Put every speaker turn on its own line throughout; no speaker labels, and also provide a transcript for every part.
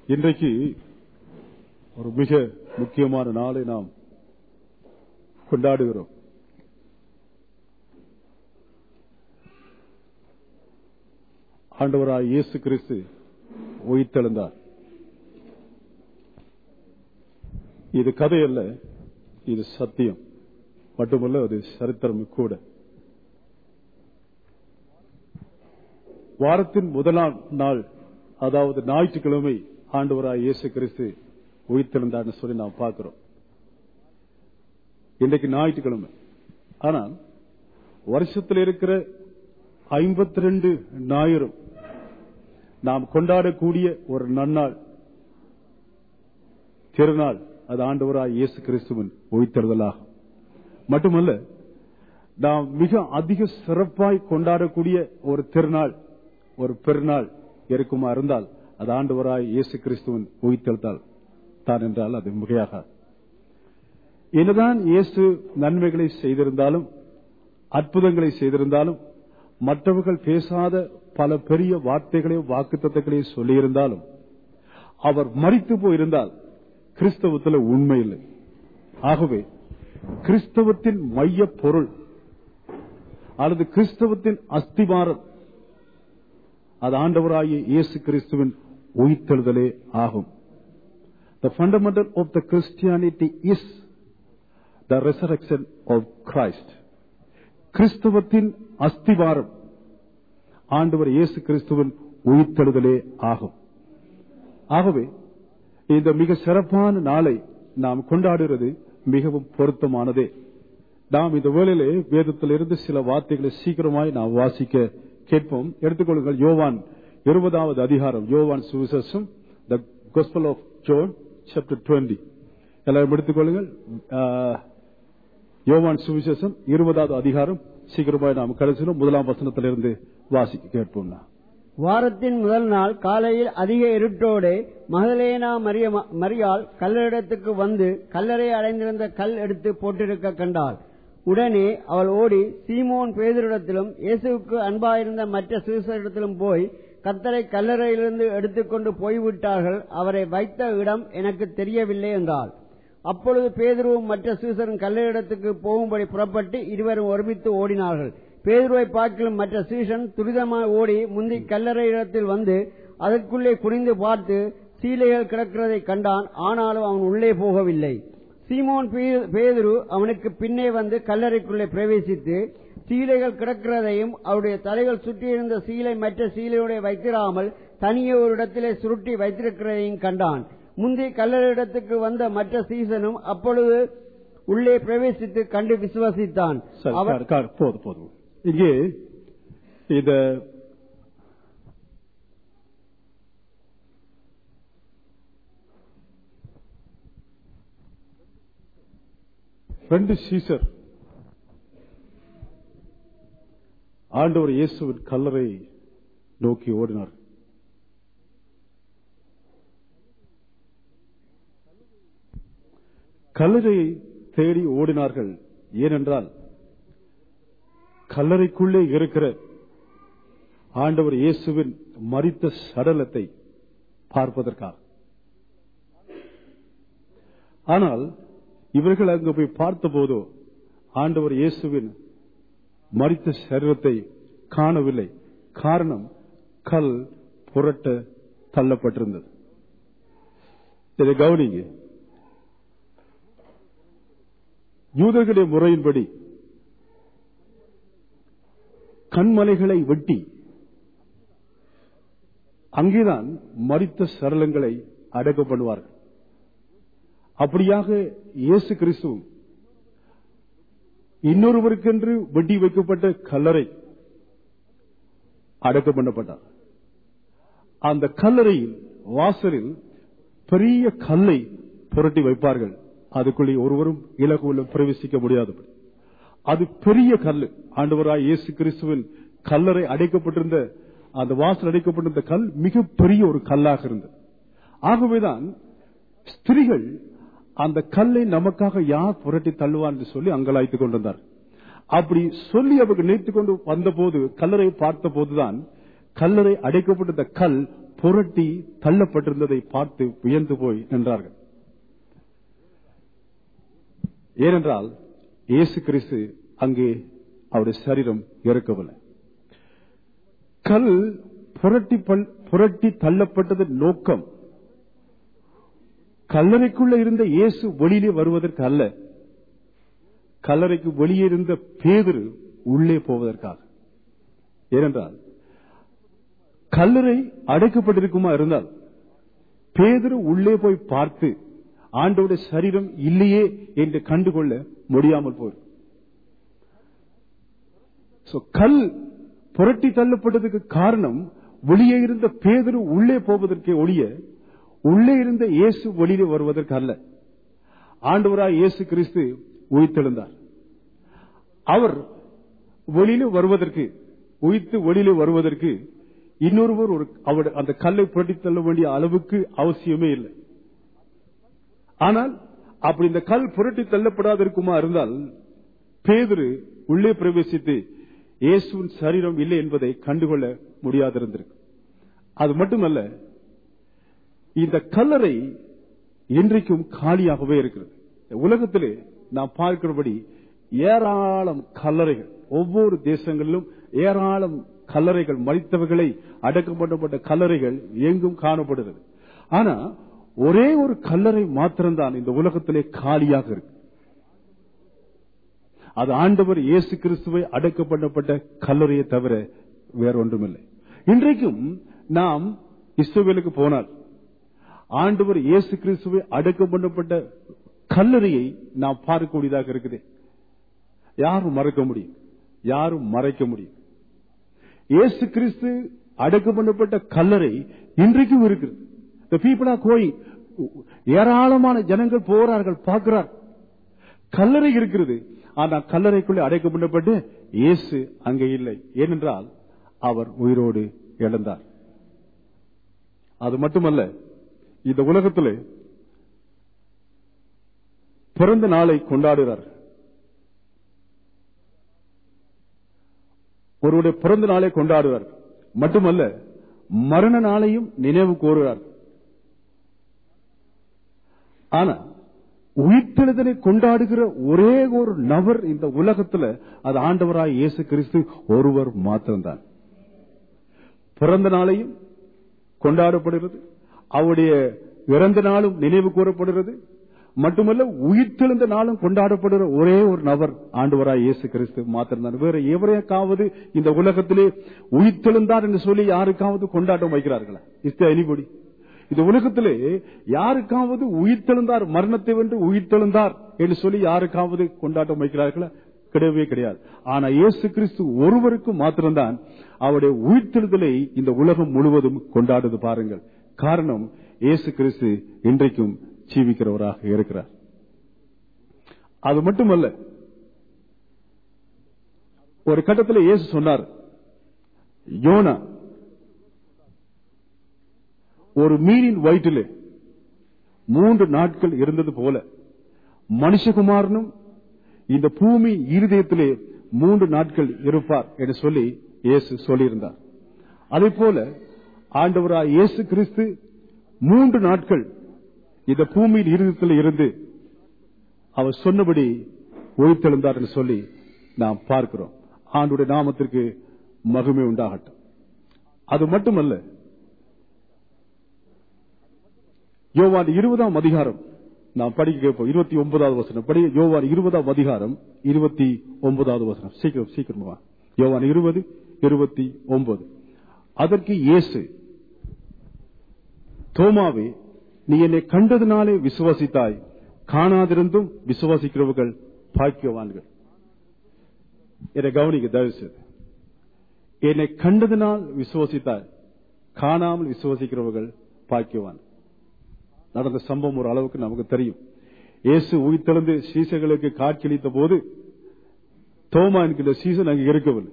இன்றைக்கு ஒரு மிக முக்கியமான நாளை நாம் கொண்டாடுகிறோம் ஆண்டவராய் இயேசு கிறிஸ்து உயிர்த்தெழுந்தார் இது கதை அல்ல இது சத்தியம் மட்டுமல்ல அது சரித்திரம் கூட வாரத்தின் முதலாம் நாள் அதாவது ஞாயிற்றுக்கிழமை ஆண்டவராய் இயேசு கிறிஸ்து உயிர்த்தெழுந்தார்னு சொல்லி நாம் பார்க்கிறோம் இன்றைக்கு ஞாயிற்றுக்கிழமை ஆனால் வருஷத்தில் இருக்கிற ஐம்பத்தி ரெண்டு ஞாயிறும் நாம் கொண்டாடக்கூடிய ஒரு நன்னாள் திருநாள் அது ஆண்டவராய் இயேசு கிறிஸ்துவின் உயிர்த்தெழுதலாகும் மட்டுமல்ல நாம் மிக அதிக சிறப்பாய் கொண்டாடக்கூடிய ஒரு திருநாள் ஒரு பெருநாள் இருக்குமா இருந்தால் அது ஆண்டவராய் இயேசு கிறிஸ்துவின் உயிர்த்தெழுத்தால் தான் என்றால் அது மிகையாக என்னதான் இயேசு நன்மைகளை செய்திருந்தாலும் அற்புதங்களை செய்திருந்தாலும் மற்றவர்கள் பேசாத பல பெரிய வார்த்தைகளையும் வாக்குத்தத்தைகளையும் சொல்லியிருந்தாலும் அவர் மறித்து போயிருந்தால் கிறிஸ்தவத்தில் உண்மை இல்லை ஆகவே கிறிஸ்தவத்தின் மைய பொருள் அல்லது கிறிஸ்தவத்தின் அஸ்திவாரம் அது ஆண்டவராகிய இயேசு கிறிஸ்துவின் உயிர்த்தெழுதலே ஆகும் The fundamental of the Christianity is the resurrection of Christ. கிறிஸ்தவத்தின் அஸ்திவாரம் ஆண்டவர் இயேசு கிறிஸ்துவின் உயிர்த்தெழுதலே ஆகும் ஆகவே இந்த மிக சிறப்பான நாளை நாம் கொண்டாடுகிறது மிகவும் பொருத்தமானதே நாம் இந்த வேளையிலே வேதத்திலிருந்து சில வார்த்தைகளை சீக்கிரமாய் நாம் வாசிக்க கேட்போம் எடுத்துக்கொள்ளுங்கள் யோவான் இருபதாவது அதிகாரம் யோவான் சுவிசேஷம் the gospel of John chapter twenty எல்லாரும் எடுத்துக்கொள்ளுங்கள் யோவான் சுவிசேஷம் இருபதாவது அதிகாரம் சீக்கிரமாய் நாம் கடைசியிலும் முதலாம் வசனத்திலிருந்து வாசிக்க கேட்போம்
வாரத்தின் முதல் நாள் காலையில் அதிக இருட்டோடு மகலேனா மரிய மரியாள் கல்லறிடத்துக்கு வந்து கல்லறை அடைந்திருந்த கல் எடுத்து போட்டிருக்க கண்டாள் உடனே அவள் ஓடி சீமோன் பேதரிடத்திலும் இயேசுவுக்கு அன்பாயிருந்த மற்ற சீசரிடத்திலும் போய் கத்தரை கல்லறையிலிருந்து எடுத்துக்கொண்டு போய்விட்டார்கள் அவரை வைத்த இடம் எனக்கு தெரியவில்லை என்றாள் அப்பொழுது பேதுருவும் மற்ற சீசரும் கல்லறையிடத்துக்கு போகும்படி புறப்பட்டு இருவரும் ஒருமித்து ஓடினார்கள் பேதுருவை பார்க்கலும் மற்ற சீசன் துரிதமாக ஓடி முந்தி கல்லறை இடத்தில் வந்து அதற்குள்ளே குனிந்து பார்த்து சீலைகள் கிடக்கிறதை கண்டான் ஆனாலும் அவன் உள்ளே போகவில்லை சீமோன் பேதுரு அவனுக்கு பின்னே வந்து கல்லறைக்குள்ளே பிரவேசித்து சீலைகள் கிடக்கிறதையும் அவருடைய தலைகள் சுற்றியிருந்த சீலை மற்ற சீலையுடைய வைத்திராமல் தனியே ஒரு இடத்திலே சுருட்டி வைத்திருக்கிறதையும் கண்டான் முந்தி கல்லறையிடத்துக்கு வந்த மற்ற சீசனும் அப்பொழுது உள்ளே பிரவேசித்து கண்டு விசுவசித்தான்
போதும் போதும் இங்கே இந்த ரெண்டு சீசர் ஆண்டவர் இயேசுவின் கல்லறை நோக்கி ஓடினார் கல்லறையை தேடி ஓடினார்கள் ஏனென்றால் கல்லறைக்குள்ளே இருக்கிற ஆண்டவர் இயேசுவின் மறித்த சடலத்தை பார்ப்பதற்காக ஆனால் இவர்கள் அங்கு போய் பார்த்தபோதோ ஆண்டவர் இயேசுவின் மறித்த சரீரத்தை காணவில்லை காரணம் கல் புரட்ட தள்ளப்பட்டிருந்தது இதை கவனிங்க யூதர்களுடைய முறையின்படி கண்மலைகளை வெட்டி அங்கேதான் மறித்த சரளங்களை அடக்கம் பண்ணுவார்கள் அப்படியாக இயேசு கிறிஸ்துவும் இன்னொருவருக்கென்று வெட்டி வைக்கப்பட்ட கல்லறை அடக்கம் பண்ணப்பட்டார் அந்த கல்லறையில் வாசலில் பெரிய கல்லை புரட்டி வைப்பார்கள் அதுக்குள்ளே ஒருவரும் இலகுல பிரவேசிக்க முடியாதபடி அது பெரிய கல் ஆண்டவராய் இயேசு கிறிஸ்துவின் கல்லறை அடைக்கப்பட்டிருந்த அந்த வாசல் அடைக்கப்பட்டிருந்த கல் மிக பெரிய ஒரு கல்லாக இருந்தது ஆகவேதான் ஸ்திரிகள் அந்த கல்லை நமக்காக யார் புரட்டி தள்ளுவார் என்று சொல்லி அங்கலாய்த்துக் கொண்டிருந்தார் அப்படி சொல்லி அவர்கள் நினைத்துக் கொண்டு வந்தபோது கல்லறை பார்த்த போதுதான் கல்லறை அடைக்கப்பட்டிருந்த கல் புரட்டி தள்ளப்பட்டிருந்ததை பார்த்து வியந்து போய் நின்றார்கள் ஏனென்றால் இயேசு கிறிஸ்து அங்கே அவருடைய சரீரம் இறக்கவில்லை கல் புரட்டி பல்- புரட்டி தள்ளப்பட்டது நோக்கம் கல்லறைக்குள்ள இருந்த இயேசு வெளியிலே வருவதற்கு அல்ல கல்லறைக்கு வெளியே இருந்த பேதுரு உள்ளே போவதற்காக ஏனென்றால் கல்லறை அடைக்கப்பட்டிருக்குமா இருந்தால் பேதுரு உள்ளே போய் பார்த்து ஆண்டோட சரீரம் இல்லையே என்று கண்டுகொள்ள முடியாமல் போயிரு So, கல் புரட்டி தள்ளப்பட்டதுக்கு காரணம் வெளியே இருந்த பேதுரு உள்ளே போவதற்கே ஒழிய உள்ளே இருந்த இயேசு வெளியே வருவதற்கு அல்ல ஆண்டவராய் இயேசு கிறிஸ்து உயிர்த்தெழுந்தார் அவர் வெளியில வருவதற்கு உயிர்த்து வெளியில வருவதற்கு இன்னொருவர் ஒரு அவர் அந்த கல்லை புரட்டி தள்ள வேண்டிய அளவுக்கு அவசியமே இல்லை ஆனால் அப்படி இந்த கல் புரட்டி தள்ளப்படாதிருக்குமா இருந்தால் பேதுரு உள்ளே பிரவேசித்து இயேசுவின் சரீரம் இல்லை என்பதை கண்டுகொள்ள முடியாதிருந்திருக்கு அது மட்டுமல்ல இந்த கல்லறை இன்றைக்கும் காலியாகவே இருக்கிறது உலகத்திலே நாம் பார்க்கிறபடி ஏராளம் கல்லறைகள் ஒவ்வொரு தேசங்களிலும் ஏராளம் கல்லறைகள் மறித்தவர்களை அடக்கம் பண்ணப்பட்ட கல்லறைகள் எங்கும் காணப்படுகிறது ஆனா ஒரே ஒரு கல்லறை மாத்திரம்தான் இந்த உலகத்திலே காலியாக இருக்கு அது ஆண்டவர் இயேசு கிறிஸ்துவை அடக்கம் பண்ணப்பட்ட கல்லறையை தவிர வேற ஒன்றுமில்லை இன்றைக்கும் நாம் இஸ்ரவேலுக்கு போனால் ஆண்டவர் இயேசு கிறிஸ்துவை அடக்கம் பண்ணப்பட்ட கல்லறையை நாம் பார்க்கக்கூடியதாக இருக்குது யாரும் மறக்க முடியும் யாரும் மறைக்க முடியும் இயேசு கிறிஸ்து அடக்கம் பண்ணப்பட்ட கல்லறை இன்றைக்கும் இருக்குது The people are going. ஏராளமான ஜனங்கள் போறார்கள் பார்க்கிறார் கல்லறை இருக்கிறது ஆனா கல்லறைக்குள்ளே அடைக்கம் பண்ணப்பட்டு இயேசு அங்கே இல்லை ஏனென்றால் அவர் உயிரோடு இழந்தார் அது மட்டுமல்ல இந்த உலகத்திலே பிறந்த நாளை கொண்டாடுகிறார் ஒருவருடைய பிறந்த நாளை கொண்டாடுவார் மட்டுமல்ல மரண நாளையும் நினைவு கூறுகிறார் ஆனா உயிர்த்தெழுதலை கொண்டாடுகிற ஒரே ஒரு நபர் இந்த உலகத்துல அது ஆண்டவராய் இயேசு கிறிஸ்து ஒருவர் மாத்திரம்தான் பிறந்த நாளையும் கொண்டாடப்படுகிறது அவருடைய இறந்த நாளும் நினைவு கூறப்படுகிறது மட்டுமல்ல உயிர்த்தெழுந்த நாளும் கொண்டாடப்படுகிற ஒரே ஒரு நபர் ஆண்டவராய் இயேசு கிறிஸ்து மாத்திரம்தான் வேற எவரையாக்காவது இந்த உலகத்திலே உயிர்த்தெழுந்தார் என்று சொல்லி யாருக்காவது கொண்டாட்டம் வைக்கிறார்களா இஸ் எனிபடி இந்த உலகத்திலே யாருக்காவது உயிர்த்தெழுந்தார் மரணத்தை வென்று உயிர்த்தெழுந்தார் என்று சொல்லி யாருக்காவது கொண்டாட்டம் வைக்கிறார்களா கிடையவே கிடையாது ஆனா இயேசு கிறிஸ்து ஒருவருக்கு மாத்திரம்தான் அவருடைய உயிர்த்தெழுதலை இந்த உலகம் முழுவதும் கொண்டாடுது பாருங்கள் காரணம் இயேசு கிறிஸ்து இன்றைக்கும் ஜீவிக்கிறவராக இருக்கிறார் அது மட்டுமல்ல ஒரு கட்டத்தில் இயேசு சொன்னார் யோனா ஒரு மீனின் வயிற்றிலே மூன்று நாட்கள் இருந்தது போல மனுஷகுமாரனும் இந்த பூமி இருதயத்திலே மூன்று நாட்கள் இருப்பார் என்று சொல்லி இயேசு சொல்லியிருந்தார் அதே போல ஆண்டவராய் இயேசு கிறிஸ்து மூன்று நாட்கள் இந்த பூமியின் இருதயத்தில் இருந்து அவர் சொன்னபடி ஒழித்தெழுந்தார் என்று சொல்லி நாம் பார்க்கிறோம் ஆண்டுடைய நாமத்திற்கு மகிமை உண்டாகட்டும் அது மட்டுமல்ல யோவான் இருபதாம் அதிகாரம் நாம் படிக்க கேட்போம் இருபத்தி ஒன்பதாவது வசனம் படி யோவான் இருபதாம் அதிகாரம் இருபத்தி ஒன்பதாவது வசனம் சீக்கிரம் சீக்கிரமா யோவான் இருபது இருபத்தி ஒன்பது அதற்கு இயேசு தோமாவே நீ என்னை கண்டதினாலே விசுவாசித்தாய் காணாதிருந்தும் விசுவாசிக்கிறவர்கள் பாக்கியவான்கள் என்னை கவனிக்க தயவு செய்து என்னை கண்டதினால் விசுவாசித்தாய் காணாமல் விசுவாசிக்கிறவர்கள் பாக்கியவான் நடந்த சம்பவம் ஒரு அளவுக்கு நமக்கு தெரியும் இயேசு உயிர்த்தெழுந்து சீசர்களுக்கு காட்சியளித்த போது தோமா என்கிற சீசன் அங்கு இருக்கவில்லை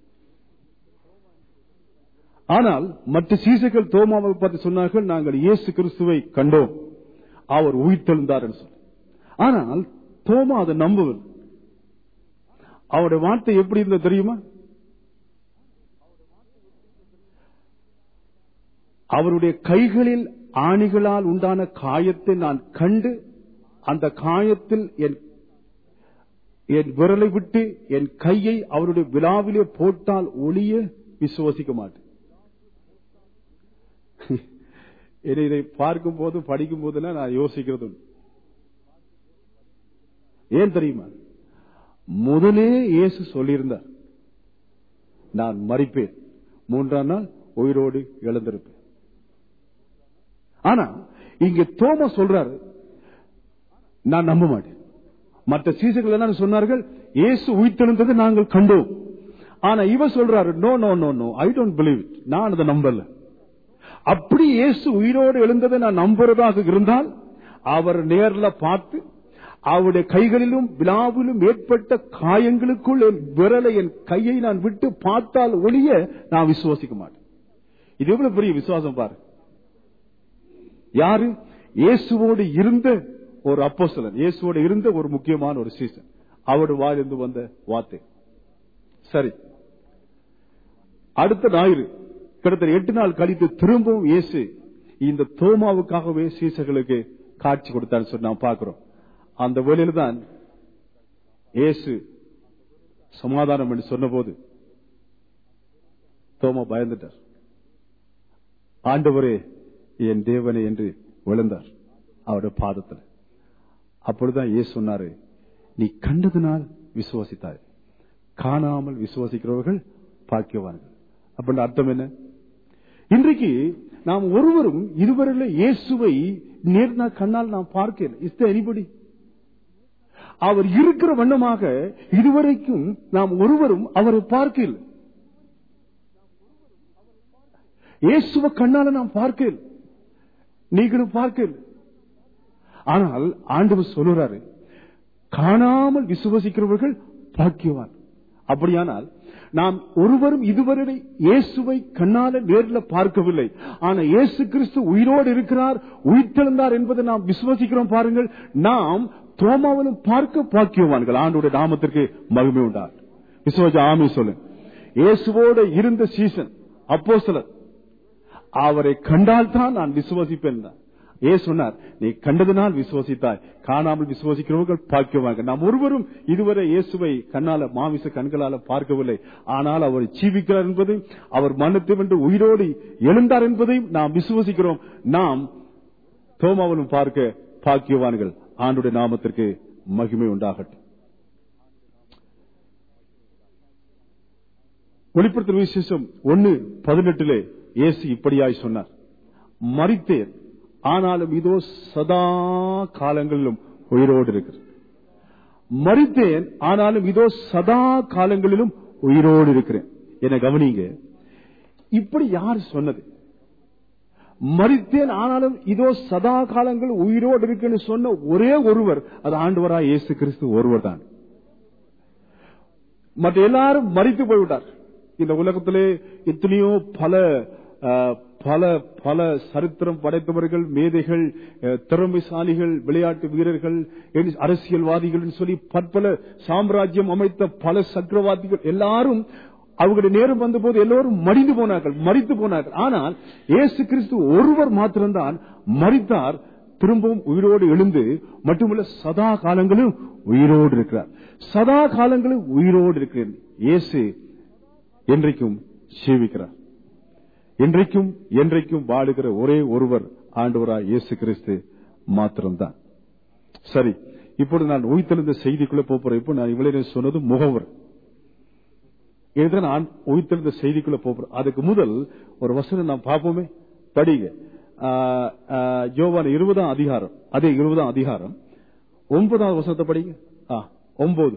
ஆனால் மற்ற சீசர்கள் தோமாவை பார்த்து சொன்னார்கள் நாங்கள் இயேசு கிறிஸ்துவை கண்டோம் அவர் உயிர்த்தெழுந்தார் என்று சொல்லி ஆனால் தோமா அதை நம்பவில்லை அவருடைய வார்த்தை எப்படி இருந்தது தெரியுமா அவருடைய கைகளில் ஆணிகளால் உண்டான காயத்தை நான் கண்டு அந்த காயத்தில் என் என் விரலை விட்டு என் கையை அவருடைய விழாவிலே போட்டால் ஒளிய விசுவசிக்க மாட்டேன் என்னை இதை பார்க்கும் போது படிக்கும் போதெல்லாம் நான் யோசிக்கிறது உண்டு. ஏன் தெரியுமா முதலே இயேசு சொல்லியிருந்தார் நான் மறிப்பேன் மூன்றாம் நாள் உயிரோடு எழுந்திருப்பேன் ஆனா இங்க தோமா சொல்றாரு நான் நம்ப மாட்டேன் மற்ற சீசர்கள் என்ன சொன்னார்கள் இயேசு உயிர்த்தெழுந்ததை நாங்கள் கண்டோம் ஆனா இவ சொல்றாரு no no no no I don't believe நான் அதை நம்பல அப்படி இயேசு உயிரோடு எழுந்ததை நான் நம்புறதாக இருந்தால் அவர் நேர்ல பார்த்து அவருடைய கைகளிலும் விழாவிலும் ஏற்பட்ட காயங்களுக்குள் என் விரலை என் கையை நான் விட்டு பார்த்தால் ஒழிய நான் விசுவாசிக்க மாட்டேன் இது எவ்வளவு பெரிய விசுவாசம் பாரு யாரு இயேசுவோடு இருந்த ஒரு அப்போஸ்தலன் இயேசுவோடு இருந்த ஒரு முக்கியமான ஒரு சீசன் அவருடைய வாயிலிருந்து வந்த வார்த்தை சரி அடுத்த ஞாயிறு கிட்டத்தட்ட எட்டு நாள் கழித்து திரும்பவும் இயேசு இந்த தோமாவுக்காகவே சீசர்களுக்கு காட்சி கொடுத்தான்னு சொல்லி நாம் பார்க்கிறோம் அந்த வேளையில தான் இயேசு சமாதானம் என்று சொன்னபோது தோமா பயந்துட்டார் ஆண்டவரே என் தேவனே என்று விழுந்தார் அவருடைய பாதத்தில் அப்பொழுதுதான் இயேசு சொன்னாரு நீ கண்டதினால் விசுவாசித்தாய் காணாமல் விசுவாசிக்கிறவர்கள் பாக்கியவான்கள் அப்படின்னு அர்த்தம் என்ன இன்றைக்கு நாம் ஒருவரும் இதுவரையில இயேசுவை நேர்னா கண்ணால் நாம் பார்க்கல இஸ் எனிபடி அவர் இருக்கிற வண்ணமாக இதுவரைக்கும் நாம் ஒருவரும் அவரை பார்க்கல இயேசுவ கண்ணால நாம் பார்க்கல நீங்களும் பார்க்கல ஆனால் ஆண்டவர் சொல்லுறாரு காணாமல் விசுவசிக்கிறவர்கள் பாக்கியவான் அப்படியானால் நாம் ஒருவரும் இதுவரை இயேசுவை கண்ணால நேரில் பார்க்கவில்லை ஆனா இயேசு கிறிஸ்து உயிரோடு இருக்கிறார் உயிர்த்தெழுந்தார் என்பதை நாம் விசுவசிக்கிறோம் பாருங்கள் நாம் தோமாவிலும் பார்க்க பாக்கியவான்கள் ஆண்டோட நாமத்திற்கு மகிமை உண்டார் விசுவாச ஆமி சொல்லு இயேசுவோடு இருந்த சீசன் அப்போ அவரை கண்டால் தான் நான் விசுவசிப்பேன் ஏ சொன்னார் நீ கண்டதினால் விசுவசித்தாய் காணாமல் விசுவசிக்கிறவர்கள் பாக்கியவாங்க நாம் ஒருவரும் இதுவரை இயேசுவை கண்ணால மாமிச கண்களால பார்க்கவில்லை ஆனால் அவர் ஜீவிக்கிறார் என்பதையும் அவர் மன்னத்தை வென்று உயிரோடு எழுந்தார் என்பதையும் நாம் விசுவசிக்கிறோம் நாம் தோமாவிலும் பார்க்க பாக்கியவான்கள் ஆண்டுடைய நாமத்திற்கு மகிமை உண்டாகட்டும் வெளிப்படுத்தும் விசேஷம் ஒன்னு பதினெட்டிலே இயேசு இப்படியாய் சொன்னார் மறித்தேன் ஆனாலும் இதோ சதா காலங்களிலும் உயிரோடு இருக்கிறது மறித்தேன் ஆனாலும் இதோ சதா காலங்களிலும் உயிரோடு இருக்கிறேன் என கவனிங்க இப்படி யார் சொன்னது மறித்தேன் ஆனாலும் இதோ சதா காலங்கள் உயிரோடு இருக்குன்னு சொன்ன ஒரே ஒருவர் அது ஆண்டவரா இயேசு கிறிஸ்து ஒருவர் தான் மற்ற எல்லாரும் மறித்து போய்விட்டார் இந்த உலகத்திலே எத்தனையோ பல பல பல சரித்திரம் படைத்தவர்கள் மேதைகள் திறமைசாலிகள் விளையாட்டு வீரர்கள் அரசியல்வாதிகள் சொல்லி பற்பல சாம்ராஜ்யம் அமைத்த பல சக்கரவாதிகள் எல்லாரும் அவங்களுடைய நேரம் வந்த போது எல்லோரும் மடிந்து போனார்கள் மறித்து போனார்கள் ஆனால் இயேசு கிறிஸ்து ஒருவர் மாத்திரம்தான் மறித்தார் திரும்பவும் உயிரோடு எழுந்து மட்டுமல்ல சதா காலங்களும் உயிரோடு இருக்கிறார் சதா காலங்களும் உயிரோடு இருக்கிறேன் இயேசு என்றைக்கும் சேவிக்கிறார் இன்றைக்கும் என்றைக்கும் வாழுகிற ஒரே ஒருவர் ஆண்டவராய் இயேசு கிறிஸ்து மாத்திரம்தான் சரி இப்பொழுது நான் உயிர்த்தெழுந்த செய்திக்குள்ள போறேன் இப்போ நான் இவ்வளவு சொன்னது முகவர் இதுதான் நான் உயிர்த்தெழுந்த செய்திக்குள்ள போறேன் அதுக்கு முதல் ஒரு வசனம் நாம் பார்ப்போமே படிங்க யோவான இருபதாம் அதிகாரம் அதே இருபதாம் அதிகாரம் ஒன்பதாம் வசனத்தை படிங்க ஒன்பது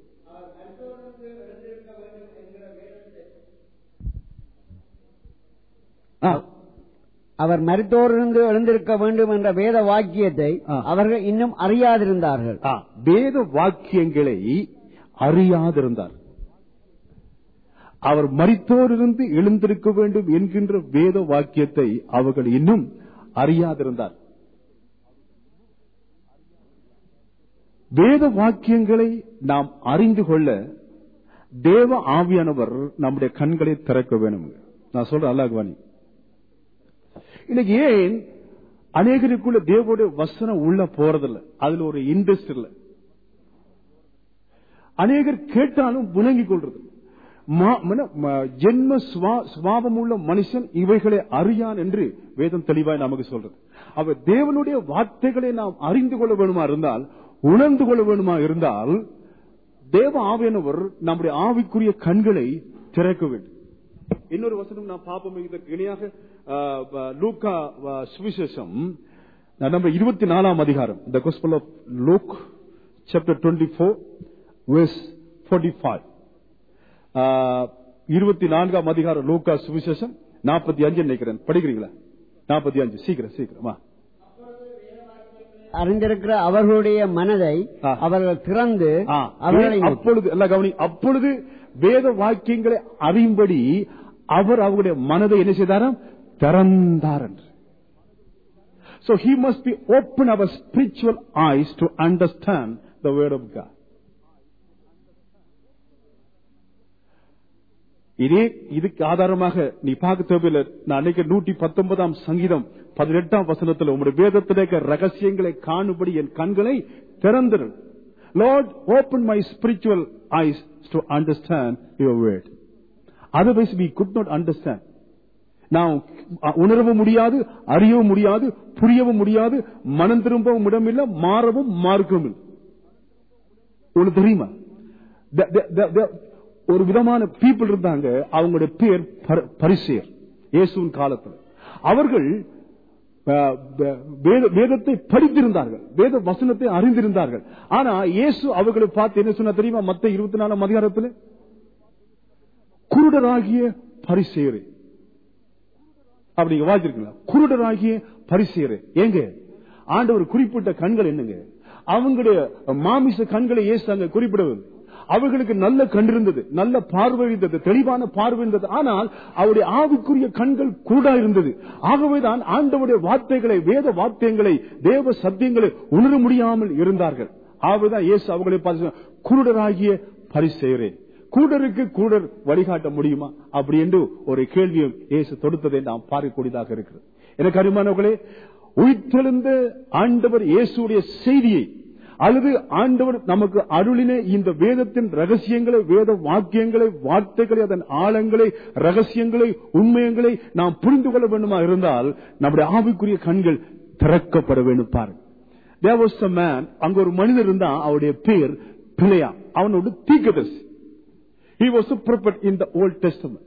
அவர் மருத்துவரிலிருந்து எழுந்திருக்க வேண்டும் என்ற வேத வாக்கியத்தை அவர்கள் இன்னும் அறியாதிருந்தார்கள்
வேத வாக்கியங்களை அறியாதிருந்தார் அவர் மறித்தோரிலிருந்து எழுந்திருக்க வேண்டும் என்கின்ற வேத வாக்கியத்தை அவர்கள் இன்னும் அறியாதிருந்தார் வேத வாக்கியங்களை நாம் அறிந்து கொள்ள தேவ ஆவியானவர் நம்முடைய கண்களை திறக்க வேணும் நான் சொல்றேன் அல்லாஹ்வானி இன்னைக்கு ஏன் அநேகருக்குள்ள தேவனுடைய வசனம் உள்ள போறதில்ல அதுல ஒரு இன்ட்ரெஸ்ட் இல்ல அநேகர் கேட்டாலும் விளங்கிக் கொள்றது மா- மன- ம- ஜென்ம சுவா- சுபாவம் உள்ள மனுஷன் இவைகளை அறியான் என்று வேதம் தெளிவாய் நமக்கு சொல்றது அவர் தேவனுடைய வார்த்தைகளை நாம் அறிந்து கொள்ள வேணுமா இருந்தால் உணர்ந்து கொள்ள வேணுமா இருந்தால் தேவ ஆவியானவர் நம்முடைய ஆவிக்குரிய கண்களை திறக்க வேண்டும் இன்னொரு வசனம் நான் பார்ப்போம் இதற்கு இணையாக ஆ, ஆ, லூக்கா ஆ, சுவிசேஷம் நம்ம இருபத்தி நாலாம் அதிகாரம் the gospel of Luke chapter twenty four verse 45 இருபத்தி நான்காம் அதிகாரம் லூக்கா சுவிசேஷம் நாற்பத்தி அஞ்சு நினைக்கிறேன் படிக்கிறீங்களா நாற்பத்தி அஞ்சு சீக்கிரம் சீக்கிரமா
அறிந்திருக்கிற அவர்களுடைய மனதை
ஆ.
அவர்கள் திறந்து
ஆ,
அவர்களை நோக்கி,
அப்பொழுது எல்லாம் கவனி அப்பொழுது வேத வாக்கியங்களை அறியும்படி அவர் அவருடைய மனதை என்ன செய்தாராம் திறந்தார் என்று So he must be open our spiritual eyes to understand the word of God. இதே இதுக்கு ஆதாரமாக நீ பார்க்க தேவையில்லை நான் அன்னைக்கு நூற்றி பத்தொன்பதாம் சங்கீதம் பதினெட்டாம் வசனத்தில் உங்களுடைய வேதத்தில் இருக்க ரகசியங்களை காணும்படி என் கண்களை திறந்திரு Lord open my spiritual eyes to understand your word otherwise we could not understand நாம் உணரவும் முடியாது அறியவும் முடியாது புரியவும் முடியாது மனம் திரும்பவும் இடமில்லை மாறவும் மார்க்கவும் இல்லை உனக்கு தெரியுமா The- the- the- the- ஒரு விதமான பீப்புள் இருந்தாங்க அவங்களுடைய பேர் பர- பரிசேர் இயேசுவின் காலத்தில் அவர்கள் அஹ், வே- வேத- வேதத்தை படித்திருந்தார்கள் வேத வசனத்தை அறிந்திருந்தார்கள் ஆனா இயேசு அவர்களை பார்த்து என்ன சொன்னா தெரியுமா மத்த இருபத்தி நாலாம் அதிகாரத்தில் குருடராகிய பரிசேரே அப்படி நீங்க வாசிருக்கீங்களா குருடராகிய பரிசேரே ஏங்க ஆண்டவர் குறிப்பிட்ட கண்கள் என்னங்க அவங்களுடைய மாமிச கண்களை இயேசு அங்க குறிப்பிடவில்லை அவர்களுக்கு நல்ல கண் இருந்தது நல்ல பார்வை இருந்தது தெளிவான பார்வை இருந்தது ஆனால் அவருடைய ஆவிக்குரிய கண்கள் குருடா இருந்தது ஆகவேதான் ஆண்டவருடைய வார்த்தைகளை வேத வார்த்தைகளை தேவ சத்தியங்களை உணர முடியாமல் இருந்தார்கள் ஆகவேதான் இயேசு அவர்களை பார்த்து சொன்னார், குருடராகிய பரிசேரே கூடருக்கு கூடர் வழிகாட்ட முடியுமா அப்படி என்று ஒரு கேள்வியும் இயேசு தொடுத்ததை நாம் பார்க்கக்கூடியதாக இருக்கிறது எனக்கு அருமானவர்களே உயிர்த்தெழுந்த ஆண்டவர் இயேசுடைய செய்தியை அல்லது ஆண்டவர் நமக்கு அருளின இந்த வேதத்தின் ரகசியங்களை வேத வாக்கியங்களை வார்த்தைகளை அதன் ஆழங்களை ரகசியங்களை உண்மையங்களை நாம் புரிந்து கொள்ள வேண்டுமா இருந்தால் நம்முடைய ஆவிக்குரிய கண்கள் திறக்கப்பட வேண்டும் பாருங்க There was a man, அங்க ஒரு மனிதர் இருந்தா அவருடைய பேர் பிள்ளையா அவனோட தீக்கதர்சி He was a prophet in the Old Testament.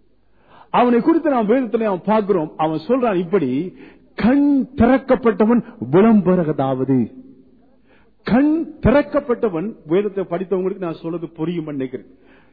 அவனை குறித்து நாம் வேதத்தில் அவன் பார்க்கிறோம் அவன் சொல்றான் இப்படி கண் திறக்கப்பட்டவன் விளம்பரகதாவது கண் திறக்கப்பட்டவன் வேதத்தை படித்தவங்களுக்கு நான் சொல்றது புரியும் நினைக்கிறேன்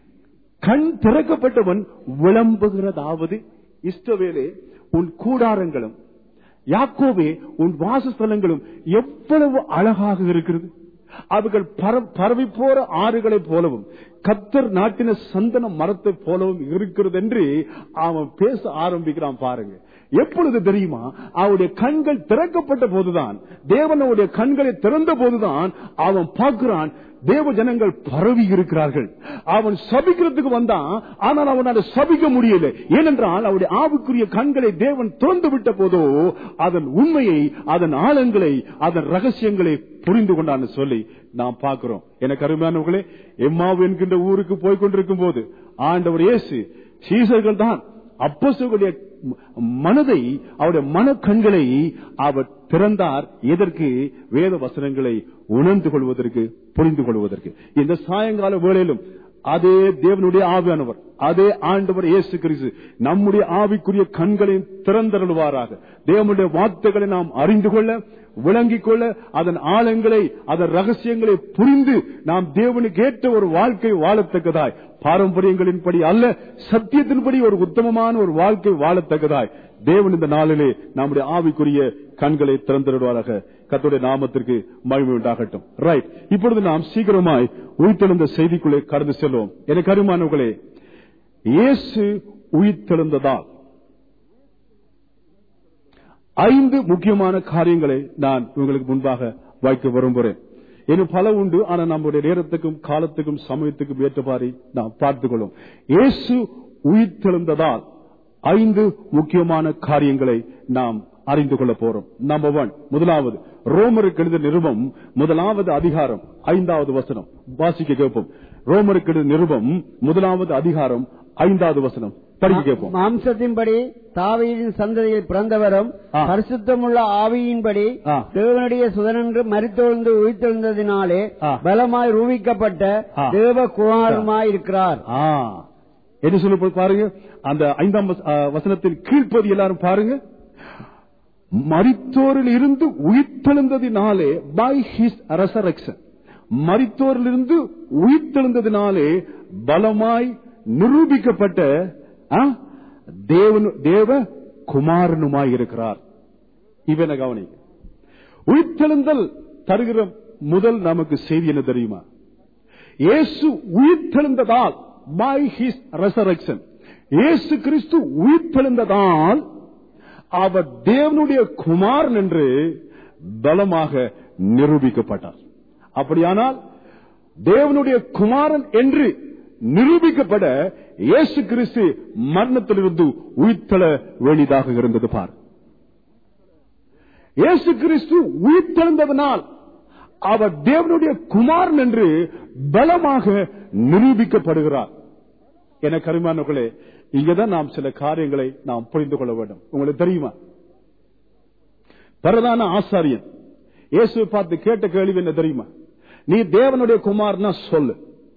கண் திறக்கப்பட்டவன் விளம்புகிறதாவது இஷ்டவேலே உன் கூடாரங்களும் யாக்கோவே உன் வாசஸ்தலங்களும் எவ்வளவு அழகாக இருக்கிறது அவைகள் பர- பரவி போற ஆறுகளைப் போலவும் கத்தர் நாட்டின சந்தன மரத்தை போலவும் இருக்கிறது என்று அவன் பேச ஆரம்பிக்கிறான் பாருங்க எப்பொழுது தெரியுமா அவருடைய கண்கள் திறக்கப்பட்ட போதுதான் தேவன் அவருடைய கண்களை திறந்த போதுதான் அவன் பார்க்கிறான் தேவ ஜனங்கள் பரவி இருக்கிறார்கள் அவன் சபிக்கிறதுக்கு வந்தான் ஆனால் அவனால் சபிக்க முடியல ஏனென்றால் அவருடைய ஆவுக்குரிய கண்களை தேவன் திறந்து விட்ட போதோ அதன் உண்மையை அதன் ஆழங்களை அதன் ரகசியங்களை புரிந்து கொண்டான்னு சொல்லி நாம் பார்க்கிறோம் எனக்கு அருமையானவர்களே எம்மாவு என்கின்ற ஊருக்கு போய் கொண்டிருக்கும் போது ஆண்டவர் இயேசு சீசர்கள் தான் அப்போஸ்தலர்களுடைய மனதை அவருடைய மன கண்களை அவர் திறந்தார் எதற்கு வேத வசனங்களை உணர்ந்து கொள்வதற்கு புரிந்து கொள்வதற்கு இந்த சாயங்கால வேளையிலும் அதே தேவனுடைய ஆவியானவர் அதே ஆண்டவர் இயேசு கிறிஸ்து நம்முடைய ஆவிக்குரிய கண்களை திறந்தருள்வாராக தேவனுடைய வார்த்தைகளை நாம் அறிந்து கொள்ள விளங்கிக் கொள்ள அதன் ஆழங்களை அதன் ரகசியங்களை புரிந்து நாம் தேவனுக்கு ஏற்ற ஒரு வாழ்க்கை வாழத்தக்கதாய் பாரம்பரியங்களின்படி அல்ல சத்தியத்தின்படி ஒரு உத்தமமான ஒரு வாழ்க்கை வாழத்தக்கதாய் தேவன் இந்த நாளிலே நம்முடைய ஆவிக்குரிய கண்களை திறந்திருவாராக கர்த்தருடைய நாமத்திற்கு மகிமை உண்டாகட்டும் ரைட் இப்பொழுது நாம் சீக்கிரமாய் உயிர்த்தெழுந்த செய்திக்குள்ளே கடந்து செல்வோம் எனக்கு அருமானவர்களே இயேசு உயிர்த்தெழுந்ததால் ஐந்து முக்கியமான காரியங்களை நான் உங்களுக்கு முன்பாக வைக்க விரும்புகிறேன் இன்னும் பல உண்டு ஆனா நம்முடைய நேரத்துக்கும் காலத்துக்கும் சமயத்துக்கும் ஏற்றபாரி நாம் பார்த்துக் கொள்ளும் இயேசு உயிர்த்தெழுந்ததால் ஐந்து முக்கியமான காரியங்களை நாம் அறிந்து கொள்ள போறோம் நம்பர் ஒன் முதலாவது ரோமருக்கு எழுதிய நிருபம் முதலாவது அதிகாரம் ஐந்தாவது வசனம் வாசிக்க கேட்போம் ரோமருக்கு எழுதிய நிருபம் முதலாவது அதிகாரம் ஐந்தாவது வசனம் படிக்க கேட்போம்
மாம்சத்தின்படி தாவீதின் சந்ததியில் பிறந்தவரும்
ஆ.
பரிசுத்தமுள்ள ஆவியின்படி
ஆ.
தேவனுடைய சுதனன்று மரித்தொழுந்து உயிர்த்தெழுந்ததினாலே
ஆ.
பலமாய் ரூபிக்கப்பட்ட
ஆ.
தேவ குமாரமாய் இருக்கிறார்
ஆ. என்ன சொல்ல பாருங்க அந்த ஐந்தாம் வச- ஆ, வசனத்தின் கீழ்ப்பதி எல்லாரும் பாருங்க மரித்தோரில் இருந்து உயிர்த்தெழுந்ததினாலே பை ஹிஸ் ரெசரக்ஷன் மரித்தோரிலிருந்து உயிர்த்தெழுந்ததினாலே பலமாய் நிரூபிக்கப்பட்ட ஆ, தேவனு தேவ குமாரனுமாய் இருக்கிறார் இவனை கவனிங்க உயிர்த்தெழுந்தல் தருகிற முதல் நமக்கு செய்தி என்ன தெரியுமா இயேசு உயிர்த்தெழுந்ததால் பை ஹிஸ் ரெசரக்ஷன் இயேசு கிறிஸ்து உயிர்த்தெழுந்ததால் அவர் தேவனுடைய குமாரன் என்று பலமாக நிரூபிக்கப்பட்டார் அப்படியானால் தேவனுடைய குமாரன் என்று நிரூபிக்கப்பட இயேசு கிறிஸ்து மரணத்திலிருந்து உயிர்த்தெழ வேண்டியதாக இருந்தது பார் இயேசு கிறிஸ்து உயிர்த்தெழுந்ததனால் அவர் தேவனுடைய குமாரன் என்று பலமாக நிரூபிக்கப்படுகிறார் என கருமானவர்களே இங்கதான் நாம் சில காரியங்களை நாம் புரிந்து கொள்ள வேண்டும் உங்களுக்கு தெரியுமா பிரதான ஆசாரியன் இயேசுவை பார்த்து கேட்ட கேள்வி என்ன தெரியுமா நீ தேவனுடைய குமார்னா சொல்லு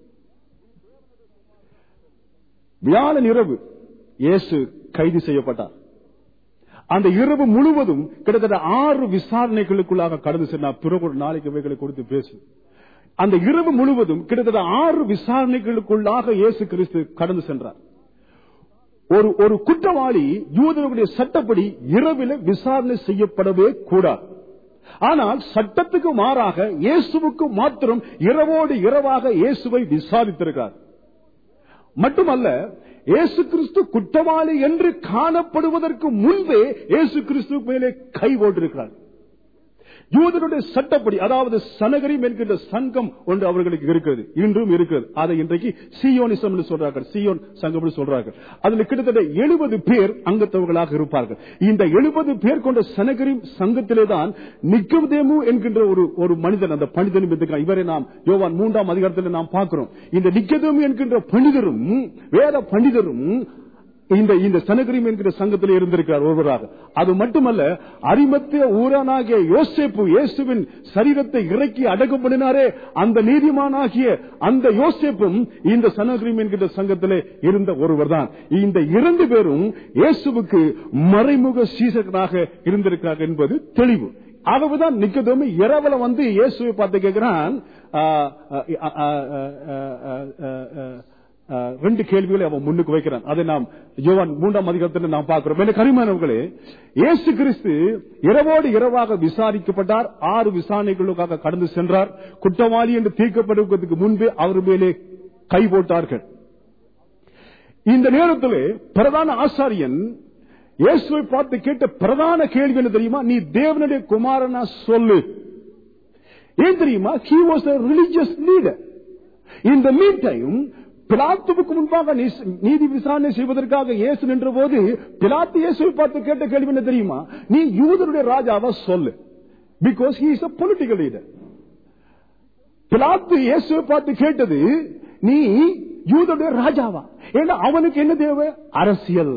வியாழன் இரவு இயேசு கைது செய்யப்பட்டார் அந்த இரவு முழுவதும் கிட்டத்தட்ட ஆறு விசாரணைகளுக்குள்ளாக கடந்து சென்றார் பிறகு ஒரு நாளைக்கு இவைகளை கொடுத்து பேசு அந்த இரவு முழுவதும் கிட்டத்தட்ட ஆறு விசாரணைகளுக்குள்ளாக இயேசு கிறிஸ்து கடந்து சென்றார் ஒரு ஒரு குற்றவாளி யூதர்களுடைய சட்டப்படி இரவில் விசாரணை செய்யப்படவே கூடாது ஆனால் சட்டத்துக்கு மாறாக இயேசுவுக்கு மாத்திரம் இரவோடு இரவாக இயேசுவை விசாரித்திருக்கிறார் மட்டுமல்ல இயேசு கிறிஸ்து குற்றவாளி என்று காணப்படுவதற்கு முன்பே இயேசு கிறிஸ்து மேலே கை போட்டிருக்கிறார் யூதனுடைய சட்டப்படி அதாவது சனகரிம் என்கின்ற சங்கம் ஒன்று அவர்களுக்கு இருக்கிறது இன்றும் இருக்கிறது அதை இன்றைக்கு சியோனிசம் என்று சொல்றார்கள் சியோன் சங்கம் என்று சொல்றார்கள் அதுல கிட்டத்தட்ட எழுபது பேர் அங்கத்தவர்களாக இருப்பார்கள் இந்த எழுபது பேர் கொண்ட சனகரிம் சங்கத்திலே தான் நிக்கதேமு என்கின்ற ஒரு ஒரு மனிதன் அந்த பண்டிதனும் இருக்கிறார். இவரை நாம் யோவான் மூன்றாம் அதிகாரத்தில் நாம் பார்க்கிறோம் இந்த நிக்கதேமு என்கின்ற பண்டிதரும் வேத பண்டிதரும் இந்த இந்த சனகரிம் என்கிற சங்கத்தில் இருந்திருக்கிறார் ஒருவராக அது மட்டுமல்ல அரிமத்திய ஊரானாகிய யோசேப்பு இயேசுவின் சரீரத்தை இறக்கி அடக்கம் பண்ணினாரே அந்த நீதிமானாகிய அந்த யோசேப்பும் இந்த சனகரிம் என்கிற சங்கத்திலே இருந்த ஒருவர் தான் இந்த இரண்டு பேரும் இயேசுவுக்கு மறைமுக சீசகனாக இருந்திருக்கிறார் என்பது தெளிவு ஆகவேதான் நிக்கதோமி இரவல வந்து இயேசுவை பார்த்து கேட்கிறான் ஆ, ஆ, ஆ, ஆ, ஆ, ஆ, ஆ, ஆ, ஆஹ் ரெண்டு கேள்விகளை அவன் முன்னுக்கு வைக்கிறான் அதை நாம் யோவான் மூன்றாம் அதிகாரத்தில் நாம் பார்க்கிறோம் என்ன கரிமானவர்களே இயேசு கிறிஸ்து இரவோடு இரவாக விசாரிக்கப்பட்டார் ஆறு விசாரணைகளுக்காக கடந்து சென்றார் குற்றவாளி என்று தீர்க்கப்படுவதற்கு முன்பே அவர் மேலே கை போட்டார்கள் இந்த நேரத்திலே பிரதான ஆசாரியன் இயேசுவை பார்த்து கேட்ட பிரதான கேள்வி என்ன தெரியுமா நீ தேவனுடைய குமாரனா சொல்லு ஏன் தெரியுமா he was a religious leader in the meantime பிலாத்துவுக்கு முன்பாக நீ- நீதி விசாரணை செய்வதற்காக இயேசு நின்ற போது பிலாத்து இயேசுவை பார்த்து கேட்ட கேள்வி என்ன தெரியுமா நீ யூதருடைய ராஜாவா சொல்லு because he is a political leader பிலாத்து இயேசுவை பார்த்து கேட்டது நீ யூதருடைய ராஜாவா ஏன்னா அவனுக்கு என்ன தேவை அரசியல்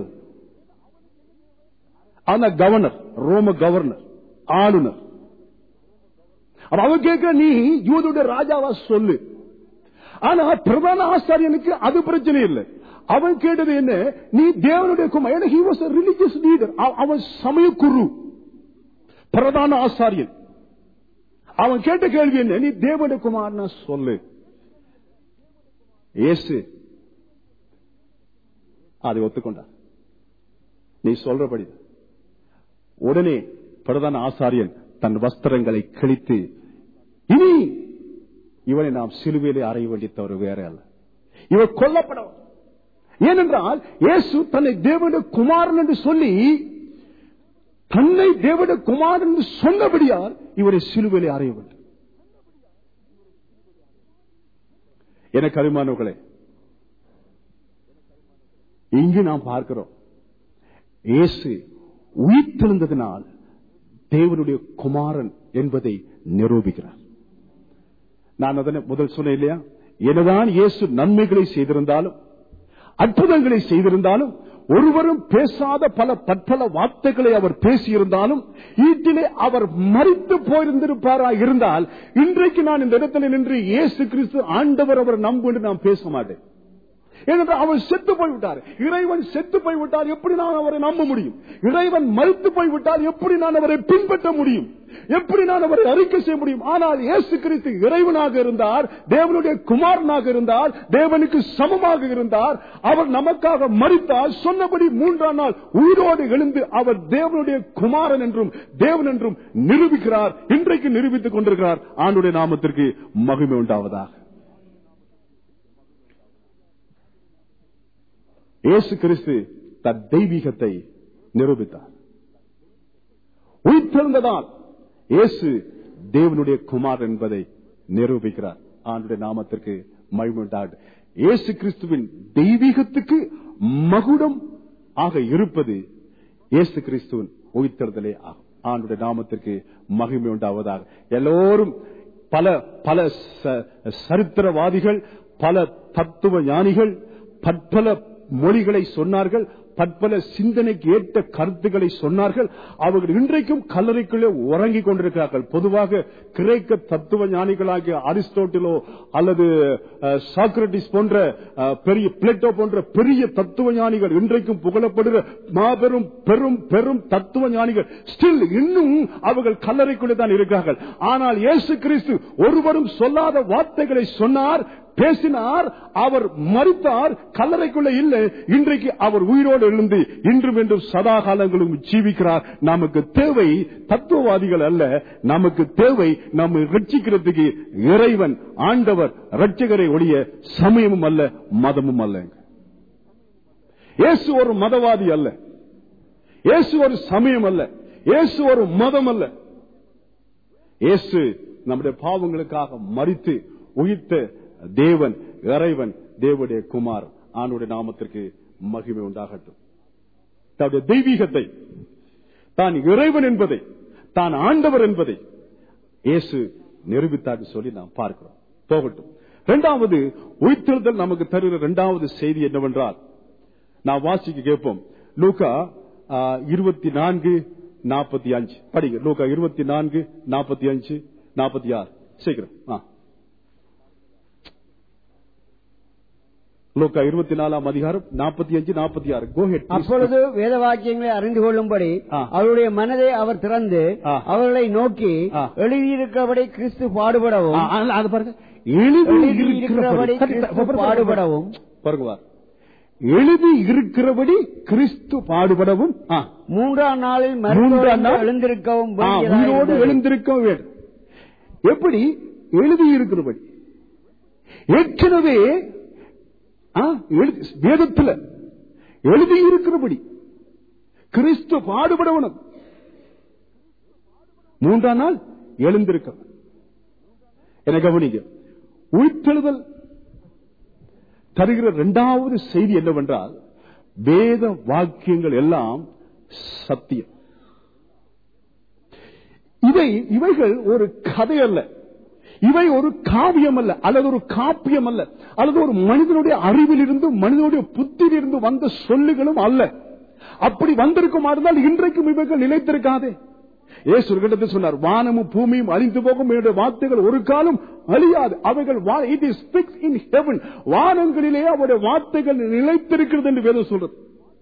ஆனா கவர்னர் ரோம கவர்னர் ஆளுநர் அப்ப அவன் கேட்க நீ யூதருடைய ராஜாவா சொல்லு ஆனா பிரதான ஆசாரியனுக்கு அது பிரச்சனை இல்லை அவன் கேட்டது என்ன நீ தேவனுடைய குமார் ஏன்னா he was a religious leader அவ- அவன் சமய குரு பிரதான ஆசாரியன் அவன் கேட்ட கேள்வி என்ன நீ தேவனுடைய குமார்னா சொல்லு இயேசு அதை ஒத்துக்கொண்டார் நீ சொல்றபடி உடனே பிரதான ஆசாரியன் தன் வஸ்திரங்களை கிழித்து இனி இவனை நாம் சிலுவையிலே அறைய வேண்டிய தவறு வேற அல்ல இவன் கொல்லப்படவும் ஏனென்றால் இயேசு தன்னை தேவனுடைய குமாரன் என்று சொல்லி தன்னை தேவனுடைய குமாரன் என்று சொன்னபடியால் இவரை சிலுவையிலே அறைய வேண்டும் எனக்கு அருமானவர்களே இங்கு நாம் பார்க்கிறோம் இயேசு உயிர்த்தெழுந்ததினால் தேவனுடைய குமாரன் என்பதை நிரூபிக்கிறார் நான் அதனை முதல் சொன்னேன் இல்லையா என்னதான் இயேசு நன்மைகளை செய்திருந்தாலும் அற்புதங்களை செய்திருந்தாலும் ஒருவரும் பேசாத பல பற்பல வார்த்தைகளை அவர் பேசியிருந்தாலும் வீட்டிலே அவர் மறித்து போயிருந்திருப்பாரா இருந்தால் இன்றைக்கு நான் இந்த இடத்துல நின்று இயேசு கிறிஸ்து ஆண்டவர் அவர் நம்பு என்று நான் பேச மாட்டேன் ஏனென்றால் அவர் செத்து போய்விட்டார் இறைவன் செத்து போய்விட்டால் எப்படி நான் அவரை நம்ப முடியும் இறைவன் மறுத்து போய்விட்டால் எப்படி நான் அவரை பின்பற்ற முடியும் எப்படி நான் அவரை அறிக்கை செய்ய முடியும் ஆனால் இயேசு கிறிஸ்து இறைவனாக இருந்தார் தேவனுடைய குமாரனாக இருந்தார் தேவனுக்கு சமமாக இருந்தார் அவர் நமக்காக மறித்தால் சொன்னபடி மூன்றாம் நாள் உயிரோடு எழுந்து அவர் தேவனுடைய குமாரன் என்றும் தேவன் என்றும் நிரூபிக்கிறார் இன்றைக்கு நிரூபித்துக் கொண்டிருக்கிறார் ஆண்டுடைய நாமத்திற்கு மகிமை உண்டாவதாக இயேசு கிறிஸ்து தன் தெய்வீகத்தை நிரூபித்தார் உயிர்த்தெழுந்ததால் இயேசு தேவனுடைய குமார் என்பதை நிரூபிக்கிறார் ஆண்டுடைய நாமத்திற்கு மகிழ்வுண்டாடு இயேசு கிறிஸ்துவின் தெய்வீகத்துக்கு மகுடம் ஆக இருப்பது இயேசு கிறிஸ்துவின் உயிர்த்தெழுதலே ஆகும் ஆண்டுடைய நாமத்திற்கு மகிமை உண்டாவதாக எல்லோரும் பல பல ச- சரித்திரவாதிகள் பல தத்துவ ஞானிகள் பற்பல மொழிகளை சொன்னார்கள் பற்பல சிந்தனைக்கு ஏற்ற கருத்துக்களை சொன்னார்கள் அவர்கள் இன்றைக்கும் கல்லறைக்குள்ளே உறங்கிக் கொண்டிருக்கிறார்கள் பொதுவாக கிரேக்க தத்துவ ஞானிகளாகிய அரிஸ்டோட்டிலோ அல்லது அஹ், சாக்ரட்டிஸ் போன்ற அஹ், பெரிய பிளேட்டோ போன்ற பெரிய தத்துவ ஞானிகள் இன்றைக்கும் புகழப்படுகிற மாபெரும் பெரும் பெரும் தத்துவ ஞானிகள் ஸ்டில் இன்னும் அவர்கள் கல்லறைக்குள்ளே தான் இருக்கிறார்கள் ஆனால் இயேசு கிறிஸ்து ஒருவரும் சொல்லாத வார்த்தைகளை சொன்னார் பேசினார் அவர் மறித்தார் கல்லறைக்குள்ள இல்லை இன்றைக்கு அவர் உயிரோடு எழுந்து இன்றும் என்றும் சதா காலங்களும் ஜீவிக்கிறார் நமக்கு தேவை தத்துவவாதிகள் அல்ல நமக்கு தேவை நம்மை ரட்சிக்கிறதுக்கு இறைவன் ஆண்டவர் ரட்சகரை ஒழிய சமயமும் அல்ல மதமும் அல்ல இயேசு ஒரு மதவாதி அல்ல இயேசு ஒரு சமயம் அல்ல இயேசு ஒரு மதம் அல்ல இயேசு நம்முடைய பாவங்களுக்காக மறித்து உயிர்த்த தேவன் இறைவன் தேவனுடைய குமார் ஆணுடைய நாமத்திற்கு மகிமை உண்டாகட்டும் தன்னுடைய தெய்வீகத்தை தான் இறைவன் என்பதை தான் ஆண்டவர் என்பதை இயேசு நிரூபித்தார் சொல்லி நாம் பார்க்கிறோம் போகட்டும் இரண்டாவது உயிர்த்தெழுதல் நமக்கு தருகிற இரண்டாவது செய்தி என்னவென்றால் நான் வாசிக்க கேட்போம் லூகா இருபத்தி நான்கு நாற்பத்தி அஞ்சு படிங்க லூகா இருபத்தி நான்கு நாற்பத்தி அஞ்சு நாற்பத்தி ஆறு சீக்கிரம் ஆ. லூக்கா இருபத்தி நாலாம் அதிகாரம் நாற்பத்தி அஞ்சு நாற்பத்தி ஆறு கோஹெட்
அப்பொழுது வேத வாக்கியங்களை அறிந்து கொள்ளும்படி
ஆ.
அவருடைய மனதை அவர் திறந்து
ஆ.
அவர்களை நோக்கி
ஆ.
எழுதியிருக்கிறபடி கிறிஸ்து பாடுபடவும்
அது பாருங்க எழுதி
எழுதியிருக்கிறபடி
இருக்கிறபடி
கிறிஸ்து பாடுபடவும்
பாருங்க பாரு. எழுதி இருக்கிறபடி கிறிஸ்து பாடுபடவும் ஆ,
மூன்றாம் நாளில்
மூன்றாம்
மறுபடியும்
நாள்
எழுந்திருக்கவும்
ஆ,
வேண்டியதாய்
உயிரோடு
இருந்தது.
எழுந்திருக்க வேண்டும் எப்படி எழுதி இருக்கிறபடி ஏற்கனவே ஆ, எழுதி- வேதத்துல எழுதி இருக்கிறபடி கிறிஸ்து பாடுபடவனும் மூன்றாம் நாள் எழுந்திருக்க என கவனிங்க உயிர்த்தெழுதல் தருகிற இரண்டாவது செய்தி என்னவென்றால் வேத வாக்கியங்கள் எல்லாம் சத்தியம் இதை இவைகள் ஒரு கதை அல்ல இவை ஒரு காவியம் அல்ல அல்லது ஒரு காப்பியம் அல்ல அல்லது ஒரு மனிதனுடைய அறிவிலிருந்து மனிதனுடைய புத்தியிலிருந்து வந்த சொல்லுகளும் அல்ல அப்படி வந்திருக்குமா இருந்தால் இன்றைக்கும் இவைகள் நிலைத்திருக்காதே ஏசு ஒரு கட்டத்தில் சொன்னார் வானமும் பூமியும் அழிந்து போகும் என்னுடைய வார்த்தைகள் ஒரு காலம் அழியாது அவைகள் it is fixed in heaven வானங்களிலே அவருடைய வார்த்தைகள் நிலைத்திருக்கிறது என்று வேதம் சொல்றது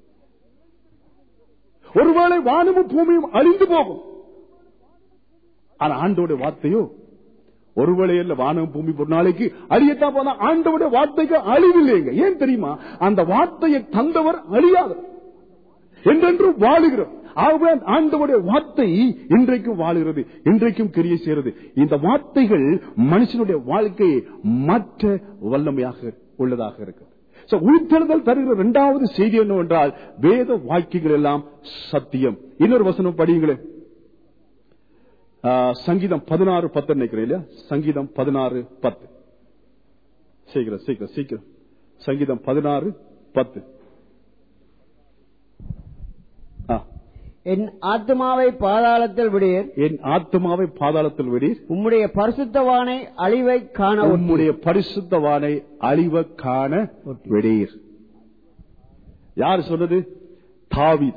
ஒருவேளை வானமும் பூமியும் அழிந்து போகும் ஆனா ஆண்டோட வார்த்தையோ ஒருவேளை இல்ல வானம் பூமி ஒரு நாளைக்கு அழியத்தான் போனா ஆண்டவுடைய வார்த்தைக்கு அழிவில்லைங்க ஏன் தெரியுமா அந்த வார்த்தையை தந்தவர் அழியாதவர் என்றென்றும் வாழுகிறோம் ஆகவே ஆண்டவருடைய வார்த்தை இன்றைக்கும் வாழுகிறது இன்றைக்கும் கிரியை செய்கிறது இந்த வார்த்தைகள் மனுஷனுடைய வாழ்க்கையை மாற்ற வல்லமையாக உள்ளதாக இருக்கு So, உயிர்த்தெழுதல் தருகிற இரண்டாவது செய்தி என்னவென்றால் வேத வாக்கியங்கள் எல்லாம் சத்தியம் இன்னொரு வசனம் படியுங்களேன் ஆ, சங்கீதம் பதினாறு பத்து நினைக்கிறேன் இல்லையா சங்கீதம் பதினாறு பத்து சீக்கிரம் சீக்கிரம் சீக்கிரம் சங்கீதம் பதினாறு பத்து
என் ஆத்மாவை பாதாளத்தில் விடீர்
என் ஆத்மாவை பாதாளத்தில் விடீர்
உம்முடைய பரிசுத்தவானை அழிவை காண ஒட்டீர்.
உம்முடைய பரிசுத்தவானை அழிவ காண விடீர் யார் சொன்னது தாவீது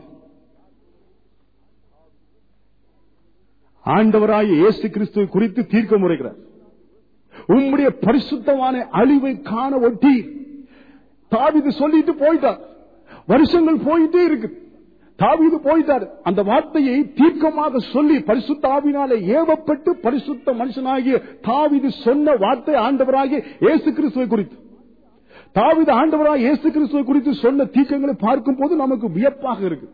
ஆண்டவராய இயேசு கிறிஸ்துவை குறித்து தீர்க்க முறைகிறார் உம்முடைய பரிசுத்தவான அழிவை காண ஒட்டி தாவீது சொல்லிட்டு போயிட்டார் வருஷங்கள் போயிட்டே இருக்கு தாவீது போயிட்டார் அந்த வார்த்தையை தீர்க்கமாக சொல்லி பரிசுத்த ஆவினாலே ஏவப்பட்டு பரிசுத்த மனுஷனாகிய தாவீது சொன்ன வார்த்தை ஆண்டவராகிய இயேசு கிறிஸ்துவை குறித்து தாவீது ஆண்டவராக இயேசு கிறிஸ்துவை குறித்து சொன்ன தீர்க்கங்களை பார்க்கும் போது நமக்கு வியப்பாக இருக்கு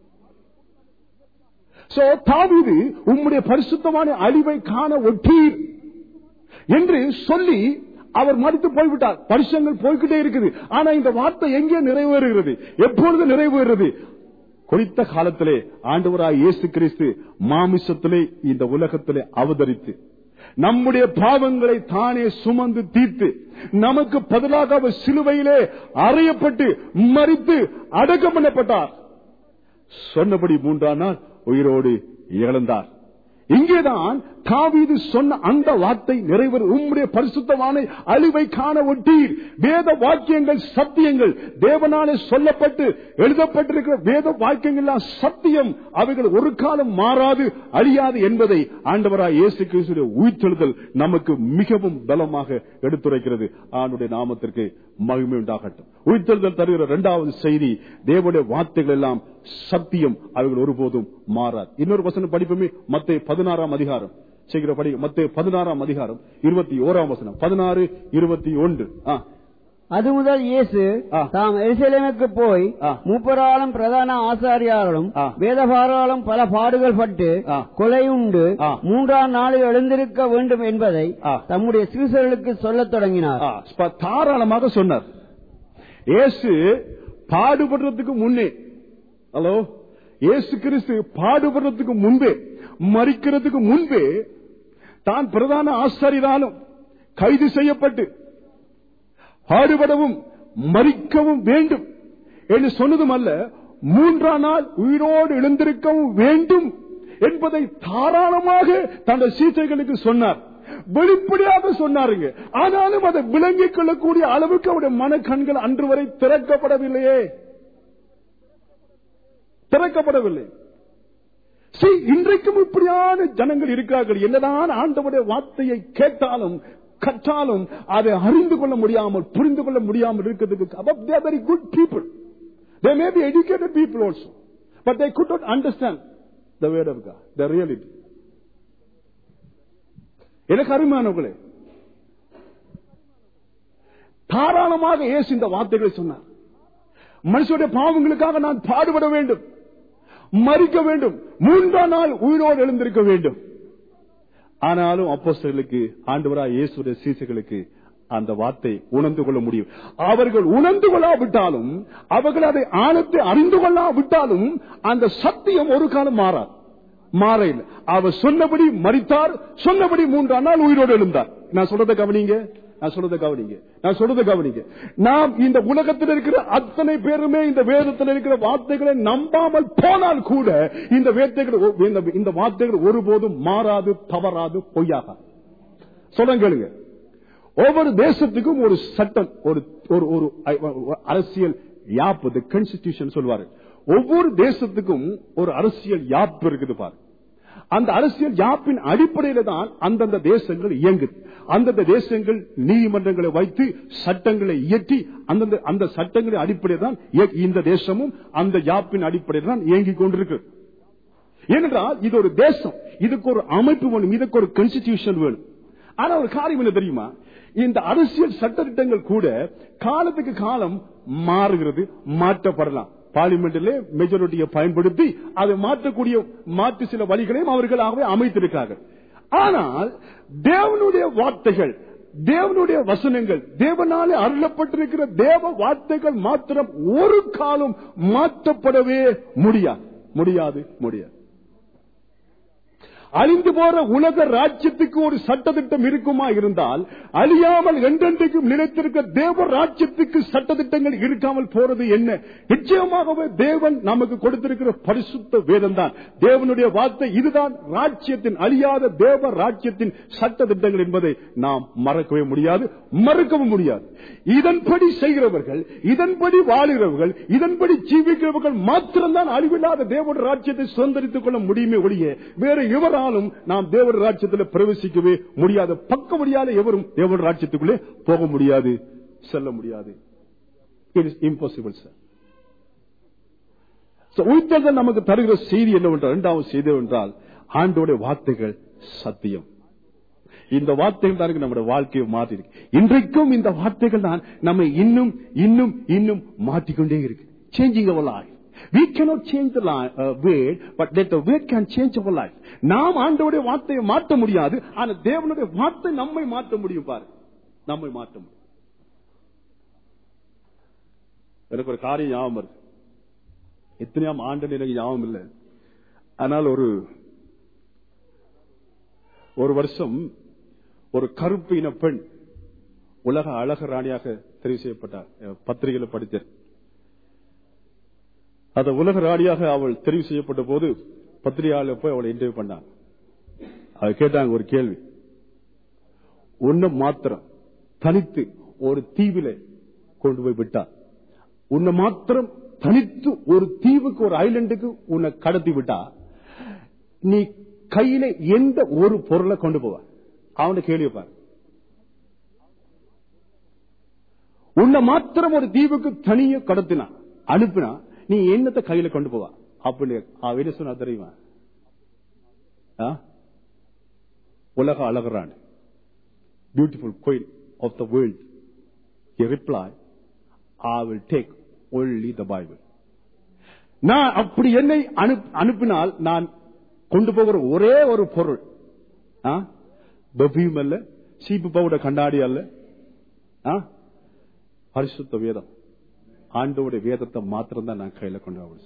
சோ தாவீது உம்முடைய பரிசுத்தமான அழிவை காண ஒட்டீர் என்று சொல்லி அவர் மறுத்து போய்விட்டார் வருஷங்கள் போய்கிட்டே இருக்குது ஆனா இந்த வார்த்தை எங்கே நிறைவேறுகிறது எப்பொழுது நிறைவேறுகிறது குறித்த காலத்திலே ஆண்டவராய் இயேசு கிறிஸ்து மாமிசத்திலே இந்த உலகத்திலே அவதரித்து நம்முடைய பாவங்களை தானே சுமந்து தீர்த்து நமக்கு பதிலாக அவர் சிலுவையிலே அறையப்பட்டு மறித்து அடக்கம் பண்ணப்பட்டார் சொன்னபடி மூன்றாம் நாள் உயிரோடு இழந்தார் இங்கேதான் தாவீது சொன்ன அந்த வார்த்தை நிறைவேறு உம்முடைய பரிசுத்தமான அழிவை காண ஒட்டீர் வேத வாக்கியங்கள் சத்தியங்கள் தேவனாலே சொல்லப்பட்டு எழுதப்பட்டிருக்கிற வேத வாக்கியங்கள் எல்லாம் சத்தியம் அவைகள் ஒரு காலம் மாறாது அழியாது என்பதை ஆண்டவராய் இயேசு கிறிஸ்துடைய உயிர்த்தெழுதல் நமக்கு மிகவும் பலமாக எடுத்துரைக்கிறது ஆண்டுடைய நாமத்திற்கு மகிமை உண்டாகட்டும் உயிர்த்தெழுதல் தருகிற இரண்டாவது செய்தி தேவனுடைய வார்த்தைகள் எல்லாம் சத்தியம் அவைகள் ஒருபோதும் மாறாது இன்னொரு வசனம் படிப்புமே மத்திய பதினாறாம் அதிகாரம் செய்கிற படி மத்திய பதினாறாம் அதிகாரம் இருபத்தி ஓராம் வசனம் பதினாறு இருபத்தி ஒன்று
அது முதல் இயேசு
ஆ.
தாம் எருசலேமுக்கு போய்
ஆ.
மூப்பராலும் பிரதான ஆசாரியாலும்
ஆ.
வேதபாராலும் பல பாடுகள் பட்டு
ஆ.
கொலையுண்டு
ஆ.
மூன்றாம் நாளில் எழுந்திருக்க வேண்டும் என்பதை
ஆ.
தம்முடைய சீசர்களுக்கு சொல்லத் தொடங்கினார்
ஆ, ஸ்ப- தாராளமாக சொன்னார் இயேசு பாடுபடுறதுக்கு முன்னே ஹலோ இயேசு கிறிஸ்து பாடுபடுறதுக்கு முன்பே மறிக்கிறதுக்கு முன்பே தான் பிரதான ஆசாரியாலும் கைது செய்யப்பட்டு பாடுபடவும் மறிக்கவும் வேண்டும் என்று சொன்னதும் அல்ல மூன்றாம் நாள் உயிரோடு எழுந்திருக்கவும் வேண்டும் என்பதை தாராளமாக தன்னுடைய சீசைகளுக்கு சொன்னார் வெளிப்படையாக சொன்னாருங்க ஆனாலும் அதை விளங்கிக் கொள்ளக்கூடிய அளவுக்கு அவருடைய மனக்கண்கள் அன்று வரை திறக்கப்படவில்லையே திறக்கப்படவில்லை See, இன்றைக்கும் இப்படியான ஜனங்கள் இருக்கிறார்கள் என்னதான் ஆண்டவருடைய வார்த்தையை கேட்டாலும் கற்றாலும் அதை அறிந்து கொள்ள முடியாமல் புரிந்து கொள்ள முடியாமல் இருக்கிறதுக்கு they are very good people they may be educated people also but they could not understand the word of God the reality எனக்கு அருமையானவர்களே தாராளமாக இயேசு இந்த வார்த்தைகளை சொன்னார் மனுஷனுடைய பாவங்களுக்காக நான் பாடுபட வேண்டும் மறிக்க வேண்டும் மூன்றாம் நாள் உயிரோடு எழுந்திருக்க வேண்டும் ஆனாலும் அப்போஸ்தலர்களுக்கு ஆண்டவராய் இயேசுடைய சீசர்களுக்கு அந்த வார்த்தை உணர்ந்து கொள்ள முடியும் அவர்கள் உணர்ந்து கொள்ளாவிட்டாலும் அவர்கள் அதை ஆழத்தை அறிந்து கொள்ளாவிட்டாலும் அந்த சத்தியம் ஒரு காலம் மாறார் மாற இல்லை அவர் சொன்னபடி மறித்தார் சொன்னபடி மூன்றாம் நாள் உயிரோடு எழுந்தார் நான் சொல்றதை கவனிங்க நான் சொல்றதை கவனிங்க நான் சொல்றதை கவனிங்க நாம் இந்த உலகத்தில் இருக்கிற அத்தனை பேருமே இந்த வேதத்தில் இருக்கிற வார்த்தைகளை நம்பாமல் போனால் கூட இந்த வேர்த்தைகள் இந்த- இந்த வார்த்தைகள் ஒருபோதும் மாறாது தவறாது பொய்யாகாது சொல்ல கேளுங்க ஒவ்வொரு தேசத்துக்கும் ஒரு சட்டம் ஒரு ஒரு ஒரு அரசியல் யாப்பு கான்ஸ்டிடியூஷன் சொல்வாரு ஒவ்வொரு தேசத்துக்கும் ஒரு அரசியல் யாப்பு இருக்குது பாரு அந்த அரசியல் யாப்பின் அடிப்படையில தான் அந்தந்த தேசங்கள் இயங்குது அந்தந்த தேசங்கள் நீதிமன்றங்களை வைத்து சட்டங்களை இயற்றி அந்தந்த அந்த சட்டங்களின் அடிப்படையில் தான் இய- இந்த தேசமும் அந்த யாப்பின் அடிப்படையில் தான் இயங்கிக் கொண்டிருக்கு ஏனென்றால் இது ஒரு தேசம் இதுக்கு ஒரு அமைப்பு வேணும் இதுக்கு ஒரு கான்ஸ்டிடியூஷன் வேணும் ஆனா ஒரு காரியம் என்ன தெரியுமா இந்த அரசியல் சட்டத்திட்டங்கள் கூட காலத்துக்கு காலம் மாறுகிறது மாற்றப்படலாம் பார்லிமெண்டிலே மெஜாரிட்டியை பயன்படுத்தி அதை மாற்றக்கூடிய மாற்று சில வழிகளையும் அவர்களாகவே அமைத்திருக்கிறார்கள் ஆனால் தேவனுடைய வார்த்தைகள் தேவனுடைய வசனங்கள் தேவனாலே அருளப்பட்டிருக்கிற தேவ வார்த்தைகள் மாத்திரம் ஒரு காலம் மாற்றப்படவே முடியாது முடியாது முடியாது அழிந்து போற உலக ராஜ்யத்துக்கு ஒரு சட்டத்திட்டம் இருக்குமா இருந்தால் அழியாமல் என்றென்றைக்கும் நிலைத்திருக்க தேவ ராஜ்யத்துக்கு சட்டத்திட்டங்கள் இருக்காமல் போறது என்ன நிச்சயமாகவே தேவன் நமக்கு கொடுத்திருக்கிற பரிசுத்த வேதம் தான் தேவனுடைய வார்த்தை இதுதான் ராஜ்யத்தின் அழியாத தேவ ராஜ்யத்தின் சட்டத்திட்டங்கள் என்பதை நாம் மறக்கவே முடியாது மறுக்கவும் முடியாது இதன்படி செய்கிறவர்கள் இதன்படி வாழுகிறவர்கள் இதன்படி ஜீவிக்கிறவர்கள் மாத்திரம்தான் அழிவில்லாத தேவனுடைய ராஜ்யத்தை சுதந்திரித்துக் கொள்ள முடியுமே ஒழிய வேற எவராலும் நாம் தேவனுடைய ராஜ்யத்தில் பிரவேசிக்கவே முடியாது பக்க முடியாத எவரும் தேவனுடைய ராஜ்யத்துக்குள்ளே போக முடியாது செல்ல முடியாது இட் இஸ் இம்பாசிபிள் சார் உயிர்த்தல் நமக்கு தருகிற செய்தி என்னவென்றால் இரண்டாவது செய்தி என்றால் ஆண்டோடைய வார்த்தைகள் சத்தியம் இந்த வார்த்தைகள் தான் நம்முடைய வாழ்க்கையை மாற்றி இருக்கு இன்றைக்கும் இந்த வார்த்தைகள் தான் நம்மை இன்னும் இன்னும் இன்னும் மாற்றிக்கொண்டே இருக்கு சேஞ்சிங் அவர் life We cannot change the li- uh, word, but that the word can change our life. நாம் ஆண்டவருடைய வார்த்தையை மாற்ற முடியாது ஆனா தேவனுடைய வார்த்தை நம்மை மாற்ற முடியும் பாரு நம்மை மாற்ற முடியும் எனக்கு ஒரு காரியம் ஞாபகம் வருது எத்தனையாம் ஆண்டு எனக்கு ஞாபகம் இல்லை ஆனால் ஒரு ஒரு வருஷம் ஒரு கருப்பு இன பெண் உலக அழக ராணியாக தெரிவு செய்யப்பட்டார் அஹ் பத்திரிகையில படித்தேன் அந்த உலக ராணியாக அவள் தெரிவு செய்யப்பட்ட போது பத்திரிகையாளர் போய் அவளை இன்டர்வியூ பண்ணாங்க அவ கேட்டாங்க ஒரு கேள்வி உன்னை மாத்திரம் தனித்து ஒரு தீவில கொண்டு போய் விட்டா உன்னை மாத்திரம் தனித்து ஒரு தீவுக்கு ஒரு ஐலண்டுக்கு உன்னை கடத்தி விட்டா நீ கையில எந்த ஒரு பொருளை கொண்டு போவ அவனை கேள்வி பாரு உன்னை மாத்திரம் ஒரு தீவுக்கு தனிய கடத்தினா அனுப்பினா நீ என்னத்தை கையில கொண்டு போவா அப்படி அவ என்ன சொன்னா தெரியுமா ஆ? உலக அழகரான் பியூட்டிஃபுல் கோயில் of the world reply I will take only the Bible நான் அப்படி என்னை அனுப்- அனுப்பினால் நான் கொண்டு போகிற ஒரே ஒரு பொருள் பெர்ஃபியூம் அல்ல சீப்பு பவுடர் கண்ணாடி அல்ல ஆ? பரிசுத்த வேதம் ஆண்டோட வேதத்தை மாத்திரம் தான் நான் கையில கொண்டு வர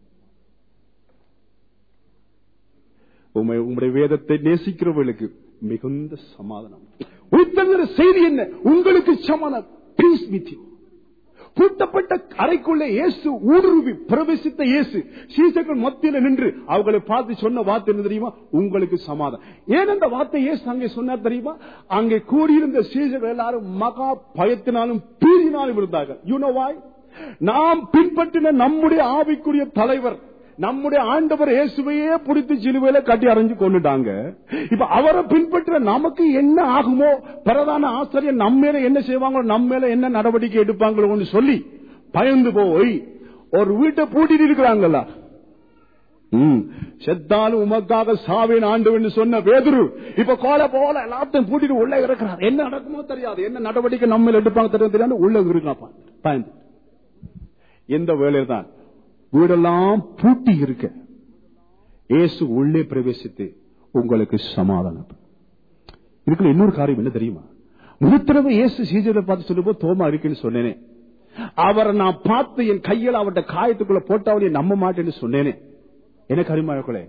உண்மை உங்களுடைய வேதத்தை நேசிக்கிறவர்களுக்கு மிகுந்த சமாதானம் உயிர்த்தங்கிற செய்தி என்ன உங்களுக்கு சமாதானம் பீஸ் வித் யூ பூட்டப்பட்ட அறைக்குள்ளே இயேசு ஊடுருவி பிரவேசித்த இயேசு சீசர்கள் மத்தியில் நின்று அவர்களை பார்த்து சொன்ன வார்த்தை என்ன தெரியுமா உங்களுக்கு சமாதானம் ஏன் அந்த வார்த்தை இயேசு அங்கே சொன்னார் தெரியுமா அங்கே கூடியிருந்த சீசர்கள் எல்லாரும் மகா பயத்தினாலும் பீதினாலும் இருந்தார்கள் யூ நோ வாய் நாம் பின்பற்றின நம்முடைய ஆவிக்குரிய தலைவர் நம்முடைய ஆண்டவர் இயேசுவையே பிடித்து சிலுவையில கட்டி அரைஞ்சு கொண்டுட்டாங்க இப்ப அவரை பின்பற்ற நமக்கு என்ன ஆகுமோ பிரதான ஆசிரியர் நம்ம மேல என்ன செய்வாங்களோ நம்ம மேல என்ன நடவடிக்கை எடுப்பாங்களோன்னு சொல்லி பயந்து போய் ஒரு வீட்டை பூட்டிட்டு இருக்கிறாங்களா ம், செத்தாலும் உமக்காக சாவேன் ஆண்டு சொன்ன வேதுரு இப்ப கோல போல எல்லாத்தையும் பூட்டிட்டு உள்ள இருக்கிறார் என்ன நடக்குமோ தெரியாது என்ன நடவடிக்கை நம்ம மேல எடுப்பாங்க தெரியும் தெரியாது உள்ள இருக்காப்பா பயந்து எந்த வேலையில் தான் வீடெல்லாம் பூட்டி இருக்க இயேசு உள்ளே பிரவேசித்து உங்களுக்கு சமாதானம் இதுக்குள்ள இன்னொரு காரியம் என்ன தெரியுமா முழுத்தடவை இயேசு சீஜரை பார்த்து சொல்லும்போது தோமா இருக்குன்னு சொன்னேனே அவரை நான் பார்த்து என் கையில் அவருடைய காயத்துக்குள்ள போட்டவனை நம்ப மாட்டேன்னு சொன்னேனே எனக்கு அறிமாயக்குள்ளே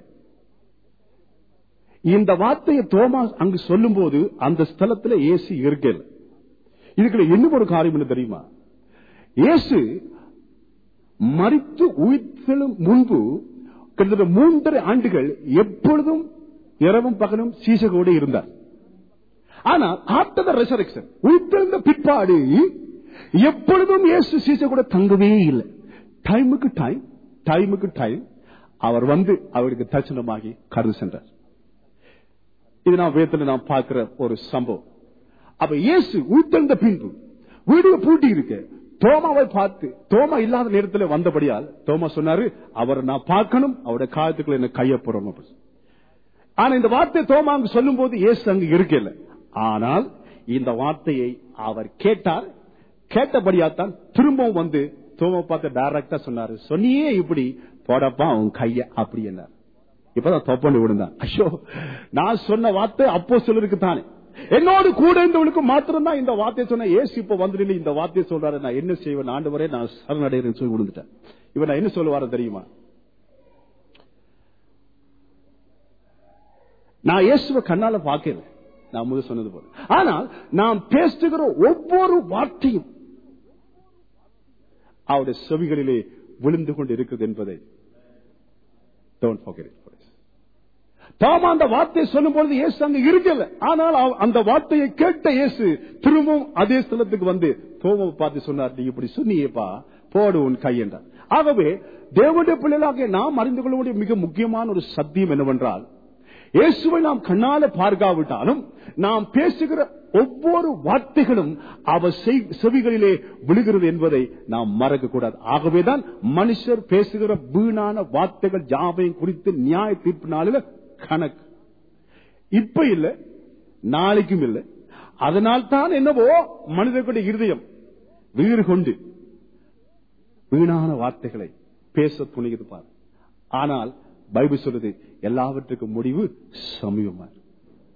இந்த வார்த்தையை தோமா அங்கு சொல்லும் போது அந்த ஸ்தலத்துல இயேசு இருக்கல இதுக்குள்ள இன்னும் ஒரு காரியம் என்ன தெரியுமா இயேசு மறித்து உயிர்த்தெழும் முன்பு கிட்டத்தட்ட மூன்றரை ஆண்டுகள் எப்பொழுதும் இரவும் பகலும் சீசகோடு இருந்தார் ஆனால் ஆஃப்டர் த ரெசரக்ஷன் உயிர்த்தெழுந்த பிற்பாடு எப்பொழுதும் இயேசு சீச கூட தங்கவே இல்லை டைமுக்கு டைம் டைமுக்கு டைம் அவர் வந்து அவருக்கு தரிசனமாகி கடந்து சென்றார் இது நான் வேதத்தில் நான் பார்க்கிற ஒரு சம்பவம் அப்ப இயேசு உயிர்த்தெழுந்த பின்பு வீடியோ பூட்டி இருக்கு தோமாவை பார்த்து தோமா இல்லாத நேரத்தில் வந்தபடியால் தோமா சொன்னாரு அவரை நான் பார்க்கணும் அவருடைய காலத்துக்குள்ள என்ன கைய போறோம் அப்படி. ஆனா இந்த வார்த்தை தோமா அங்கு சொல்லும் போது இயேசு அங்கு இருக்கல ஆனால் இந்த வார்த்தையை அவர் கேட்டார் கேட்டபடியாத்தான் திரும்பவும் வந்து தோமா பார்த்து டைரக்டா சொன்னாரு சொன்னியே இப்படி போடப்பா உன் கைய அப்படி என்ன இப்பதான் தொப்பண்டு விழுந்தான் ஐயோ நான் சொன்ன வார்த்தை அப்போ சிலருக்கு தானே என்னோடு கூட இருந்தவனுக்கு மாத்திரம் தான் இந்த வார்த்தையை சொன்ன ஏசு இப்ப வந்து இந்த வார்த்தையை சொல்றாரு நான் என்ன செய்வேன் ஆண்டவரே நான் சரணடைகிறேன் சொல்லி விழுந்துட்டேன் இவன் நான் என்ன சொல்லுவாரு தெரியுமா நான் இயேசுவை கண்ணால பார்க்கல நான் முதல் சொன்னது போல ஆனால் நாம் பேசுகிற ஒவ்வொரு வார்த்தையும் அவருடைய செவிகளிலே விழுந்து கொண்டு இருக்குது என்பதை don't forget it please. தாம் அந்த வார்த்தையை சொல்லும் பொழுது இயேசு அங்க இருக்கல ஆனால் அவ- அந்த வார்த்தையை கேட்ட இயேசு திரும்பவும் அதே ஸ்தலத்துக்கு வந்து தோமவை பார்த்து சொன்னார் நீ இப்படி சொன்னியேப்பா போடு உன் கை என்றார் ஆகவே தேவனுடைய பிள்ளைகளாக நாம் அறிந்து கொள்ள வேண்டிய மிக முக்கியமான ஒரு சத்தியம் என்னவென்றால் இயேசுவை நாம் கண்ணால பார்க்காவிட்டாலும் நாம் பேசுகிற ஒவ்வொரு வார்த்தைகளும் அவர் செய்- செவிகளிலே விழுகிறது என்பதை நாம் மறக்க கூடாது ஆகவேதான் மனுஷர் பேசுகிற வீணான வார்த்தைகள் யாவையும் குறித்து நியாய தீர்ப்பு நாளில் கணக்கு இப்ப இல்ல நாளைக்கும் இல்லை அதனால் தான் என்னவோ மனிதர்களுடைய இருதயம் வீறு கொண்டு வீணான வார்த்தைகளை பேச துணிகிறது பார் ஆனால் பைபிள் சொல்றது எல்லாவற்றுக்கும் முடிவு சமீபமா இருக்கு.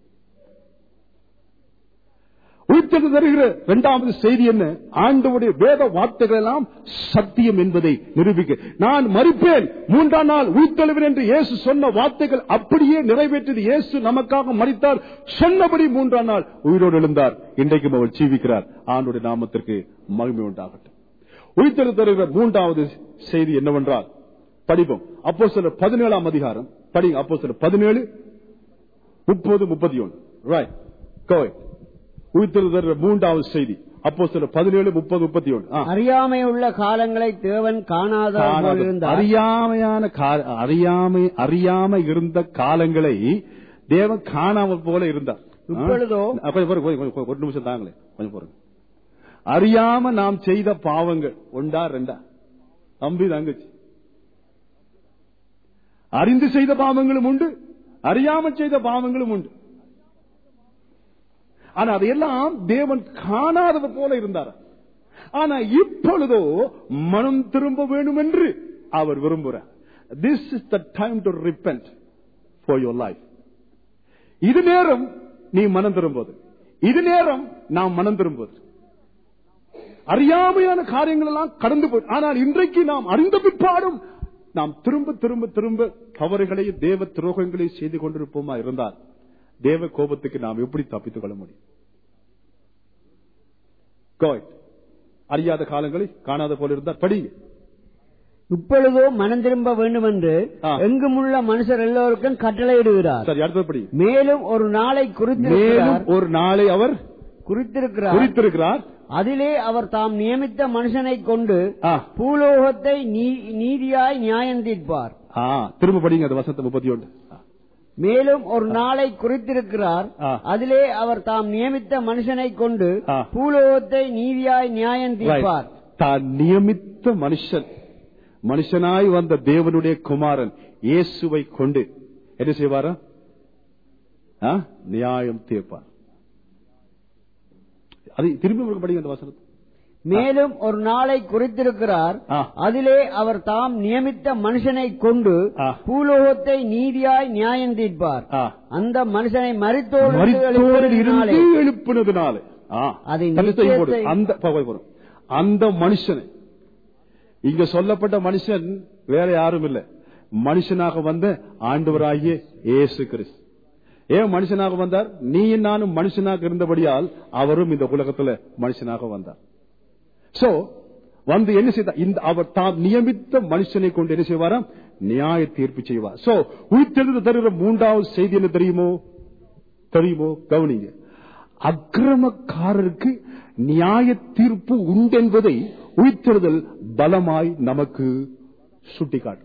உயிர்த்தெழுந்து தருகிற இரண்டாவது செய்தி என்ன ஆண்டவுடைய வேத வார்த்தைகள் எல்லாம் சத்தியம் என்பதை நிரூபிக்க நான் மறிப்பேன் மூன்றாம் நாள் உயிர்த்தெழுவேன் என்று இயேசு சொன்ன வார்த்தைகள் அப்படியே நிறைவேற்றியது இயேசு நமக்காக மறித்தார் சொன்னபடி மூன்றாம் நாள் உயிரோடு எழுந்தார் இன்றைக்கும் அவர் ஜீவிக்கிறார் ஆண்டுடைய நாமத்திற்கு மகிமை உண்டாகட்டும் உயிர்த்தெழுந்து தருகிற மூன்றாவது செய்தி என்னவென்றால் படிப்போம் அப்போ சில பதினேழாம் அதிகாரம் படிங்க அப்போ சில பதினேழு முப்பது முப்பத்தி ஒன்று ரைட் கோய் உயிர்த்தெழுதல் மூன்றாவது செய்தி அப்போ சில பதினேழு முப்பது முப்பத்தி ஒன்று
அறியாமை உள்ள காலங்களை தேவன் காணாத இருந்தார்
அறியாமையான கா- அறியாமை அறியாமை இருந்த காலங்களை தேவன் காணாமல் போல இருந்தார்
இப்பொழுதோ?
ஆ, கொஞ்சம் பொறுங்க, கொஞ்சம் பொறுங்க, ஒரு நிமிஷம் தாங்களே கொஞ்சம் பொறுங்க அறியாம நாம் செய்த பாவங்கள் ஒண்டா ரெண்டா தம்பி தங்கச்சி அறிந்து செய்த பாவங்களும் உண்டு அறியாமல் செய்த பாவங்களும் உண்டு ஆனா அதையெல்லாம் தேவன் காணாதது போல இருந்தார் ஆனா இப்பொழுதோ மனம் திரும்ப வேண்டும் என்று அவர் விரும்புகிறார் this is the time to repent for your life இது நேரம் நீ மனம் திரும்புவது இது நேரம் நாம் மனம் திரும்புவது அறியாமையான காரியங்கள் எல்லாம் கடந்து போய் ஆனால் இன்றைக்கு நாம் அறிந்த பிற்பாடும் நாம் திரும்ப திரும்ப திரும்ப தவறுகளையும் தேவ துரோகங்களையும் செய்து கொண்டிருப்போமா இருந்தால் தேவ கோபத்துக்கு நாம் எப்படி தப்பித்துக் கொள்ள முடியும் Go ahead. அறியாத காலங்களை காணாத போல இருந்தால் படிங்க
இப்பொழுதோ மனம் திரும்ப வேண்டும் என்று
ஆ.
எங்குமுள்ள மனுஷர் எல்லோருக்கும் கட்டளையிடுகிறார்
சரி அடுத்தது படி
மேலும் ஒரு நாளை
மேலும்
குறித்திருக்கிறார்
ஒரு நாளை அவர்
குறித்திருக்கிறார்
குறித்திருக்கிறார்
அதிலே அவர் தாம் நியமித்த மனுஷனை கொண்டு
ஆ.
பூலோகத்தை நீ- நீதியாய் நியாயம் தீர்ப்பார்
ஆ, திரும்ப படிங்க அது வசந்த முப்பத்தி ஒன்று
மேலும் ஒரு நாளை குறித்திருக்கிறார்
ஆ.
அதிலே அவர் தாம் நியமித்த மனுஷனை கொண்டு
ஆ.
பூலோகத்தை நீதியாய் நியாயம் தீர்ப்பார்
தான் நியமித்த மனுஷன் மனுஷனாய் வந்த தேவனுடைய குமாரன் இயேசுவை கொண்டு என்ன செய்வாரா ஆ? நியாயம் தீர்ப்பார் அது திரும்பி உங்களுக்கு படிங்க அந்த வசனத்தை
மேலும் ஒரு நாளை குறித்திருக்கிறார்
ஆ.
அதிலே அவர் தாம் நியமித்த மனுஷனை கொண்டு
ஆ.
பூலோகத்தை நீதியாய் நியாயம் தீர்ப்பார்
ஆ.
அந்த மனுஷனை மறித்தோடு
மரித்தோரில்
எழுப்பினாலே
இருந்து எழுப்பினதுனால ஆ.
அதை
தனித்தை போடு.
நிச்சயத்தை-
அந்த பா, போய் போடு. அந்த மனுஷனை இங்க சொல்லப்பட்ட மனுஷன் வேற யாரும் இல்ல மனுஷனாக வந்த ஆண்டவராகிய இயேசு கிறிஸ்து ஏன் மனுஷனாக வந்தார் நீயும் நானும் மனுஷனாக இருந்தபடியால் அவரும் இந்த உலகத்துல மனுஷனாக வந்தார் சோ வந்து என்ன செய்தார் இந்த அவர் தாம் நியமித்த மனுஷனை கொண்டு என்ன செய்வாராம் நியாய தீர்ப்பு செய்வார் சோ உயிர்த்தெழுந்து தருகிற மூன்றாவது செய்தி என்ன தெரியுமோ தெரியுமோ கவனிங்க அக்கிரமக்காரருக்கு நியாய தீர்ப்பு உண்டென்பதை உயிர்த்தெழுதல் பலமாய் நமக்கு சுட்டிக்காட்டும்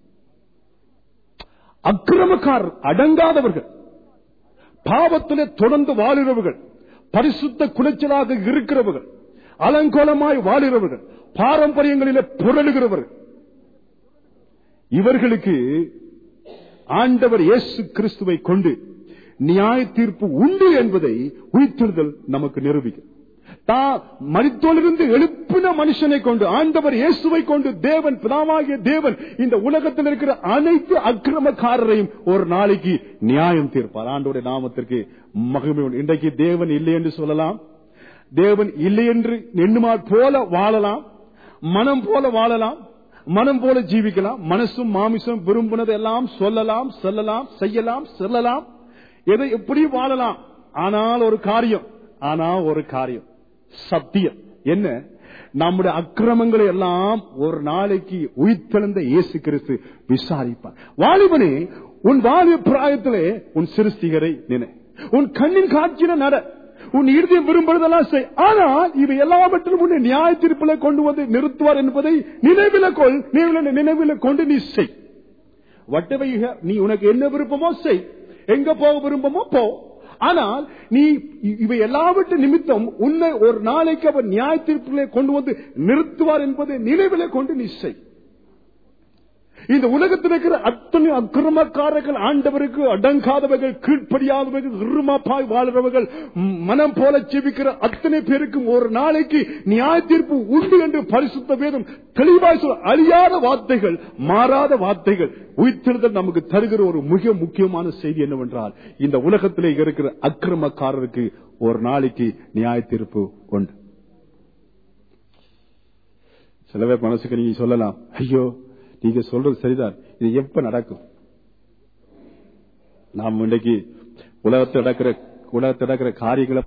அக்கிரமக்காரர் அடங்காதவர்கள் பாவத்திலே தொடர்ந்து வாழுகிறவர்கள் பரிசுத்த குலைச்சலாக இருக்கிறவர்கள் அலங்கோலமாய் வாழுகிறவர்கள் பாரம்பரியங்களிலே புரளுகிறவர்கள் இவர்களுக்கு ஆண்டவர் இயேசு கிறிஸ்துவை கொண்டு நியாய தீர்ப்பு உண்டு என்பதை உயிர்த்தெழுதல் நமக்கு நிரூபிக்கும் தான் மரித்தோலிருந்து எழுப்பின மனுஷனை கொண்டு ஆண்டவர் இயேசுவை கொண்டு தேவன் பிதாவாகிய தேவன் இந்த உலகத்தில் இருக்கிற அனைத்து அக்கிரமக்காரரையும் ஒரு நாளைக்கு நியாயம் தீர்ப்பார் ஆண்டோட நாமத்திற்கு மகிமை உண்டு. இன்றைக்கு தேவன் இல்லை என்று சொல்லலாம் தேவன் இல்லை என்று எண்ணுமால் போல வாழலாம் மனம் போல வாழலாம் மனம் போல ஜீவிக்கலாம் மனசும் மாமிசம் விரும்பினது எல்லாம் சொல்லலாம் சொல்லலாம் செய்யலாம் செல்லலாம் எதை எப்படி வாழலாம் ஆனால் ஒரு காரியம் ஆனா ஒரு காரியம் சத்தியம் என்ன நம்முடைய அக்கிரமங்களை எல்லாம் ஒரு நாளைக்கு உயிர்த்தெழுந்த இயேசு கிறிஸ்து விசாரிப்பார் வாலிபனே உன் வாலிப பிராயத்திலே உன் சிறுஸ்திகரை நினை உன் கண்ணின் காட்சியில நட உன் இருதயம் விரும்புவதெல்லாம் செய் ஆனால் இவை எல்லாவற்றிலும் உன்னை நியாய தீர்ப்பில கொண்டு வந்து நிறுத்துவார் என்பதை நினைவில கொள் நினைவில நினைவில கொண்டு நீ செய் whatever you have, நீ உனக்கு என்ன விருப்பமோ செய் எங்க போக விருப்பமோ போ ஆனால் நீ இ- இவை எல்லாவற்று நிமித்தம் உன்னை ஒரு நாளைக்கு அவர் நியாய தீர்ப்பிலே கொண்டு வந்து நிறுத்துவார் என்பதை நினைவிலே கொண்டு நீ செய் இந்த உலகத்தில் இருக்கிற அத்தனை அக்கிரமக்காரர்கள் ஆண்டவருக்கு அடங்காதவர்கள் கீழ்ப்படியாதவர்கள் இருமாப்பாய் வாழ்றவர்கள் ம், மனம் போல செபிக்கிற அத்தனை பேருக்கும் ஒரு நாளைக்கு நியாய தீர்ப்பு உண்டு என்று பரிசுத்த வேதம் தெளிவாய் சொல்ல அழியாத வார்த்தைகள் மாறாத வார்த்தைகள் உயிர்த்தெழுதல் நமக்கு தருகிற ஒரு மிக முக்கியமான செய்தி என்னவென்றால் இந்த உலகத்திலே இருக்கிற அக்கிரமக்காரருக்கு ஒரு நாளைக்கு நியாய தீர்ப்பு உண்டு சில பேர் மனசுக்கு நீங்க சொல்லலாம் ஐயோ நீங்க சொல்றது சரிதான் இது எப்ப நடக்கும் நாம் இன்றைக்கு உலகத்தில் நடக்கிற உலகத்தில் நடக்கிற காரியங்களை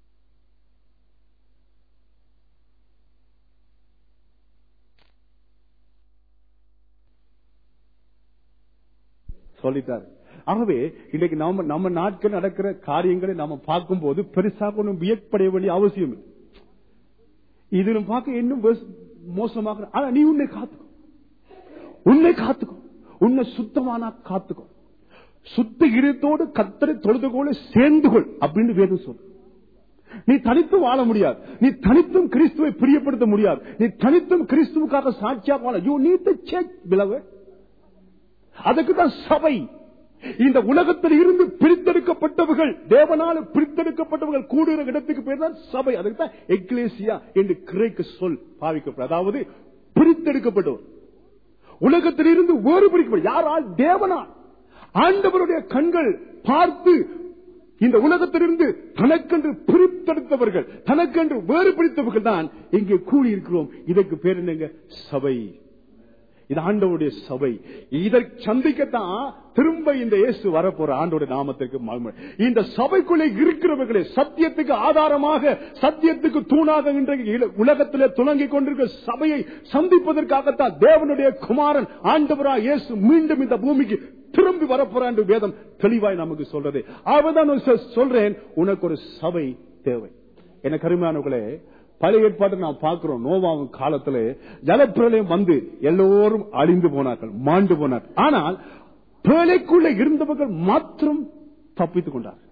சொல்லிட்டாரு ஆகவே இன்றைக்கு நாம நம்ம நாட்கள் நடக்கிற காரியங்களை நாம பார்க்கும்போது பெருசாக ஒன்றும் வியப்படைய வேண்டிய அவசியம் இல்லை இதிலும் பார்க்க இன்னும் வேஸ்- மோசமாக ஆனா நீ உன்னை காத்துக்கோ உன்னை காத்துக்கோ உன்னை சுத்தமானா காத்துக்கோ சுத்த இதயத்தோடு கத்தரை தொழுது கொள்ள சேர்ந்து கொள் அப்படின்னு வேதம் சொல்லு நீ தனித்து வாழ முடியாது நீ தனித்தும் கிறிஸ்துவை பிரியப்படுத்த முடியாது நீ தனித்தும் கிறிஸ்துவுக்காக சாட்சியாக வாழ யூ நீட் சேக் பிளவு அதுக்கு தான் சபை இந்த உலகத்தில் இருந்து பிரித்தெடுக்கப்பட்டவர்கள் தேவனால பிரித்தெடுக்கப்பட்டவர்கள் கூடுகிற இடத்துக்கு பேர் தான் சபை அதுக்கு தான் எக்லேசியா என்று கிரேக்க சொல் பாவிக்கப்படும் அதாவது பிரித்தெடுக்கப்பட்டவர் உலகத்தில் இருந்து வேறுபடிக்கப்படும் யாரால் தேவனால் ஆண்டவருடைய கண்கள் பார்த்து இந்த உலகத்திலிருந்து தனக்கென்று பிரித்தெடுத்தவர்கள் தனக்கென்று வேறுபடுத்தவர்கள் தான் இங்கே கூடியிருக்கிறோம் இதற்கு பேர் என்னங்க சபை இது ஆண்டவருடைய சபை இதை சந்திக்கத்தான் திரும்ப இந்த இயேசு வரப்போற ஆண்டோட நாமத்திற்கு மகிமை. இந்த சபைக்குள்ளே இருக்கிறவர்களே சத்தியத்துக்கு ஆதாரமாக சத்தியத்துக்கு தூணாக இன்றைக்கு இல- உலகத்திலே துணங்கிக் கொண்டிருக்கிற சபையை சந்திப்பதற்காகத்தான் தேவனுடைய குமாரன் ஆண்டவரா இயேசு மீண்டும் இந்த பூமிக்கு திரும்பி வரப்போறான் என்று வேதம் தெளிவாய் நமக்கு சொல்றது அவதான் நான் சொ- சொல்றேன் உனக்கு ஒரு சபை தேவை என கருமையானவர்களே பழைய ஏற்பாட்டை நாம் பார்க்கிறோம் நோவாவின் காலத்துல ஜலப்பிரளயம் வந்து எல்லோரும் அழிந்து போனார்கள் மாண்டு போனார்கள் ஆனால் பேழைக்குள்ள இருந்தவர்கள் மாத்திரம் தப்பித்துக் கொண்டார்கள்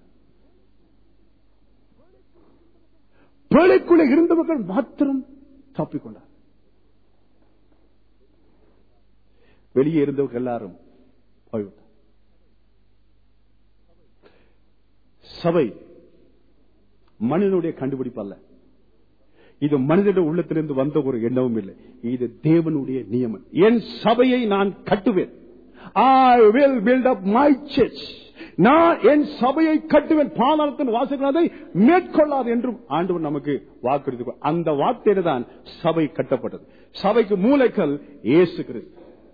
பேழைக்குள்ள இருந்தவர்கள் மாத்திரம் தப்பிக்கொண்டார் வெளியே இருந்தவர்கள் எல்லாரும் போய்விட்டார் சபை மனிதனுடைய கண்டுபிடிப்பு அல்ல இது மனிதனுடைய உள்ளத்திலிருந்து வந்த ஒரு எண்ணமும் இல்லை இது தேவனுடைய நியமம் என் சபையை நான் கட்டுவேன் I will build up my church நான் என் சபையை கட்டுவேன் பாதாளத்தின் வாசகர்கள் அதை மேற்கொள்ளாது என்றும் ஆண்டவர் நமக்கு வாக்குறுதி அந்த வார்த்தையில தான் சபை கட்டப்பட்டது சபைக்கு மூளைக்கல் இயேசு கிறிஸ்து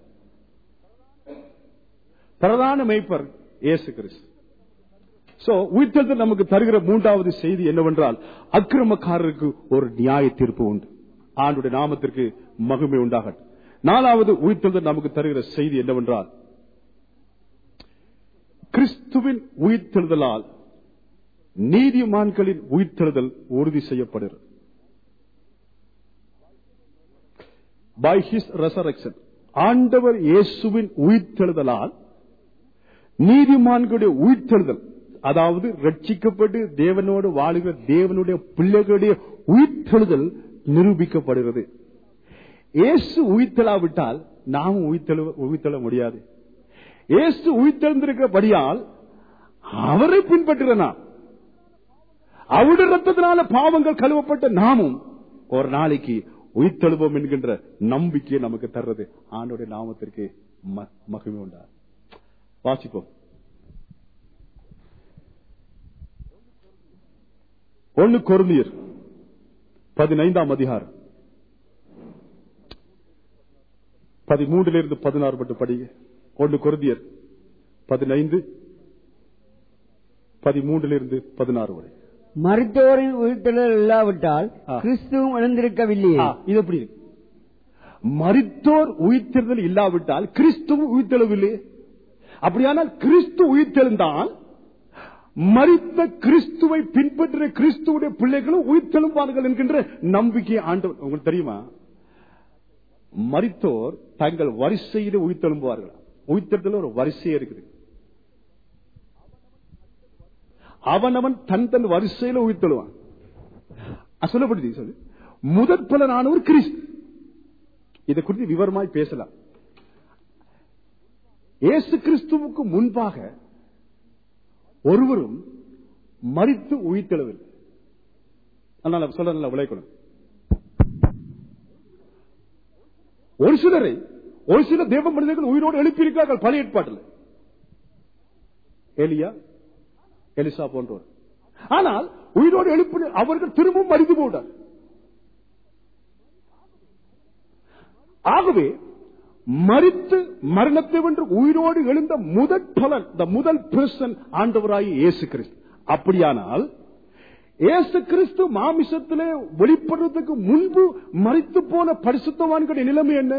பிரதான மெய்ப்பர் இயேசு கிறிஸ்து சோ உயிர்த்தெழுதல் நமக்கு தருகிற மூன்றாவது செய்தி என்னவென்றால் அக்கிரமக்காரருக்கு ஒரு நியாய தீர்ப்பு உண்டு ஆண்டுடைய நாமத்திற்கு மகிமை உண்டாகட்டும் நாலாவது உயிர்த்தெழுதல் நமக்கு தருகிற செய்தி என்னவென்றால் கிறிஸ்துவின் உயிர்த்தெழுதலால் நீதிமான்களின் உயிர்த்தெழுதல் உறுதி செய்யப்படுகிறது பை ஹிஸ் ரெசரக்ஷன் ஆண்டவர் இயேசுவின் உயிர்த்தெழுதலால் நீதிமான்களுடைய உயிர்த்தெழுதல் அதாவது ரட்சிக்கப்பட்டு தேவனோடு வாழுகிற தேவனுடைய பிள்ளைகளுடைய உயிர்த்தெழுதல் நிரூபிக்கப்படுகிறது இயேசு உயிர்த்தெழாவிட்டால் நாம் உயிர்த்தெழ உயிர்த்தெழ முடியாது இயேசு உயிர்த்தெழுந்திருக்கிறபடியால் அவரை பின்பற்றுகிற நாம் அவருடைய ரத்தத்தினால பாவங்கள் கழுவப்பட்ட நாமும் ஒரு நாளைக்கு உயிர்த்தெழுவோம் என்கின்ற நம்பிக்கையை நமக்கு தர்றது ஆண்டோடைய நாமத்திற்கு ம- மகிமை உண்டா வாசிப்போம் ஒன்னு கொருந்தியர் பதினைந்தாம் அதிகாரம் பதிமூன்றிலிருந்து பதினாறு மட்டும் படிங்க ஒன்னு கொருந்தியர் பதினைந்து பதிமூன்றுல இருந்து பதினாறு வரை
மருத்துவரின் உயிர்த்தெழுதல் இல்லாவிட்டால்
ஆ.
கிறிஸ்துவும் எழுந்திருக்கவில்லையே
ஆ, இது எப்படி இருக்கு? மரித்தோர் உயிர்த்தெழுதல் இல்லாவிட்டால் கிறிஸ்துவ உயிர்த்தெழவில்லை அப்படியானால் கிறிஸ்து உயிர்த்தெழுந்தால் மரித்த கிறிஸ்துவை பின்பற்றுற கிறிஸ்துவுடைய பிள்ளைகளும் உயிர்த்தெழும்பார்கள் என்கின்ற நம்பிக்கை ஆண்டவர் உங்களுக்கு தெரியுமா மரித்தோர் தங்கள் வரிசையிலே உயிர்த்தெழும்புவார்கள் உயிர்த்தெழுதல் ஒரு வரிசையே இருக்குது அவனவன் தன் தன் வரிசையில உயிர்த்தெழுவான் அஹ் சொல்லப்படுது சொல்லு முதற் பலனானவர் கிறிஸ்து இதை குறித்து விவரமாய் பேசலாம் இயேசு கிறிஸ்துவுக்கு முன்பாக ஒருவரும் மறித்து உயிர்த்தெழவில்லை அதனால சொல்ல நல்லா விளைக்கணும் ஒரு சிலரை ஒரு சில தேவ மனிதர்கள் உயிரோடு எழுப்பியிருக்கிறார்கள் பழைய ஏற்பாட்டில் எலியா எலிசா போன்றோர் ஆனால் உயிரோடு எழுப்பின அவர்கள் திரும்பவும் மறித்து போட்டார் ஆகவே மறித்து மரணத்தை வென்று உயிரோடு எழுந்த முதல் பலன் த முதல் பர்சன் ஆண்டவராகி இயேசு கிறிஸ்து அப்படியானால் இயேசு கிறிஸ்து மாமிசத்திலே வெளிப்படுறதுக்கு முன்பு மறித்து போன பரிசுத்தவான்களுடைய நிலைமை என்ன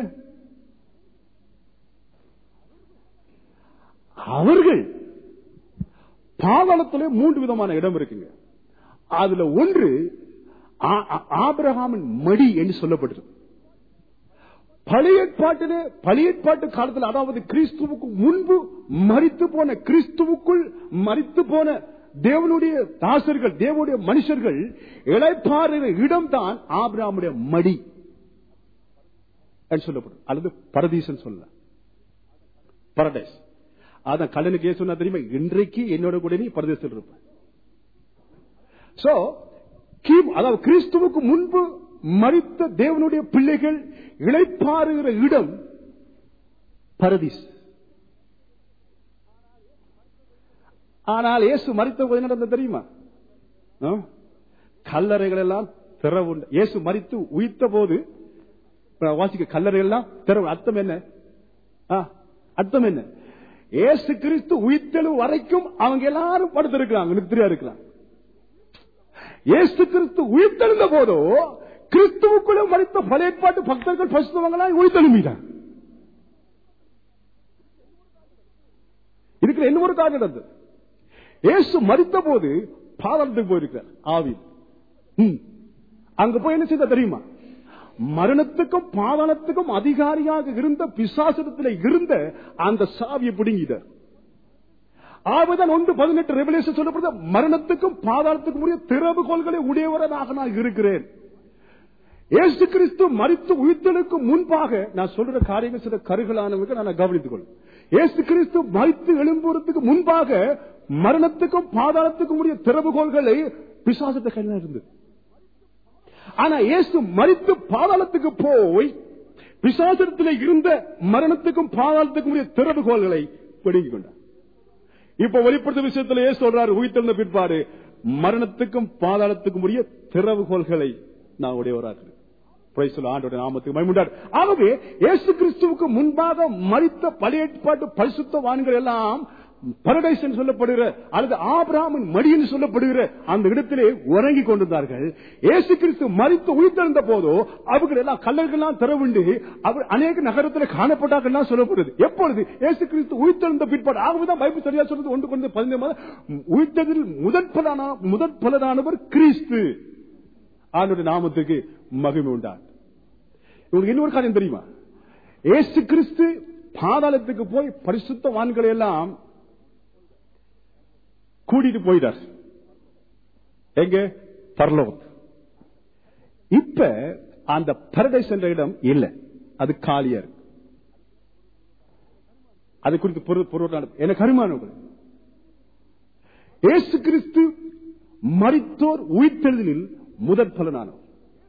அவர்கள் பாதாளத்திலே மூன்று விதமான இடம் இருக்குங்க அதுல ஒன்று ஆ- ஆ- ஆபிரகாமின் மடி என்று சொல்லப்பட்டிருக்கு பழைய ஏற்பாட்டிலே பழைய ஏற்பாட்டு காலத்தில் அதாவது கிறிஸ்துவுக்கு முன்பு மறித்து போன கிறிஸ்துவுக்குள் மறித்து போன தேவனுடைய தாசர்கள் தேவனுடைய மனுஷர்கள் இழைப்பாருகிற இடம்தான் ஆபிரகாமுடைய மடி என்று சொல்லப்படும் அல்லது பரதீசன் சொல்லலாம் பரடைஸ் அதான் கல்லனுக்கு ஏன் சொன்னா தெரியுமா இன்றைக்கு என்னோட கூட நீ பரதேசத்தில் இருப்ப சோ கீம் அதாவது கிறிஸ்துவுக்கு முன்பு மறித்த தேவனுடைய பிள்ளைகள் இளைப்பாறுகிற இடம் பரதீஸ் ஆனால் இயேசு மறித்த போது என்ன நடந்தது தெரியுமா ஆ? கல்லறைகள் எல்லாம் திறவுண்டு இயேசு மறித்து உயிர்த்த போது இப்ப வாசிக்க கல்லறைகள் எல்லாம் திறவு அர்த்தம் என்ன ஆ, அர்த்தம் என்ன இயேசு கிறிஸ்து உயிர்த்தெழு வரைக்கும் அவங்க எல்லாரும் படுத்திருக்கிறாங்க நித்திரியா இருக்கிறாங்க இயேசு கிறிஸ்து உயிர்த்தெழுந்த போதோ கிறிஸ்துவுக்குள்ள மறித்த பழைய ஏற்பாட்டு பக்தர்கள் பசுத்தவங்களாம் உயிர்த்தெழும்பிட்டாங்க இதுக்கு என்ன ஒரு காரணம் நடந்தது இயேசு மறித்த போது பாதாளத்துக்கு போயிருக்கிறார் ஆவி ம். அங்க போய் என்ன செய்த தெரியுமா மரணத்துக்கும் பாதாளத்துக்கும் அதிகாரியாக இருந்த பிசாசனத்தில் இருந்த அந்த சாவியை பிடுங்கிட்டார் ஆவதான் ஒன்று பதினெட்டு ரெவலேஷன் சொல்லப்படுது மரணத்துக்கும் பாதாளத்துக்கும் உரிய திறவுகோள்களை உடையவராக நான் இருக்கிறேன் இயேசு கிறிஸ்து மறித்து உயிர்த்தலுக்கு முன்பாக நான் சொல்ற காரியங்கள் சில கருகலானவங்க நான் கவனித்துக் கொள்ளும் இயேசு கிறிஸ்து மறித்து எழும்புறதுக்கு முன்பாக மரணத்துக்கும் பாதாளத்துக்கும் உரிய திறவுகோள்களை பிசாசத்தை கையில் இருந்தது ஆனா இயேசு மறித்து பாதாளத்துக்கு போய் பிசாசனத்தில் இருந்த மரணத்துக்கும் பாதாளத்துக்கும் உரிய திறவுகோள்களை பிடுங்கிக் கொண்டார் இப்ப வெளிப்படுத்த விஷயத்துல ஏன் சொல்றாரு உயிர்த்தெழுந்த பிற்பாடு மரணத்துக்கும் பாதாளத்துக்கும் உரிய திறவுகோள்களை நான் உடையவராக ஆண்டோட நாமத்துக்கு மயமுண்டார் ஆகவே இயேசு கிறிஸ்துவுக்கு முன்பாக மறித்த பழைய ஏற்பாட்டு பரிசுத்தவான்கள் எல்லாம் பரடைஸ் என்று சொல்லப்படுகிற அல்லது ஆபிராமின் மடி என்று சொல்லப்படுகிற அந்த இடத்திலே உறங்கி கொண்டிருந்தார்கள் இயேசு கிறிஸ்து மறித்து உயிர்த்தெழுந்த போதோ அவர்கள் எல்லாம் கல்லர்கள்லாம் திறவுண்டு அவர் அநேக நகரத்தில் காணப்பட்டார்கள் சொல்லப்படுது எப்பொழுது இயேசு கிறிஸ்து உயிர்த்தெழுந்த பிற்பாடு ஆகவேதான் பைபிள் சரியா சொல்றது ஒன்று கொண்டு பதினைந்து உயிர்த்ததில் முதற் பலனா முதற் பலனானவர் கிறிஸ்து ஆண்டுடைய நாமத்துக்கு மகிமை உண்டான் இவங்களுக்கு இன்னொரு காரியம் தெரியுமா ஏசு கிறிஸ்து பாதாளத்துக்கு போய் பரிசுத்தவான்களை எல்லாம் கூட்டிட்டு போயிட்டார் எங்க பரலோகம் இப்ப அந்த பரடைஸ் என்ற இடம் இல்லை அது காலியா இருக்கு அது குறித்து பொருள் பொருள் எனக்கு அருமானவர்கள் ஏசு கிறிஸ்து மறித்தோர் உயிர்த்தெழுதலில் முதற் பலனானவர்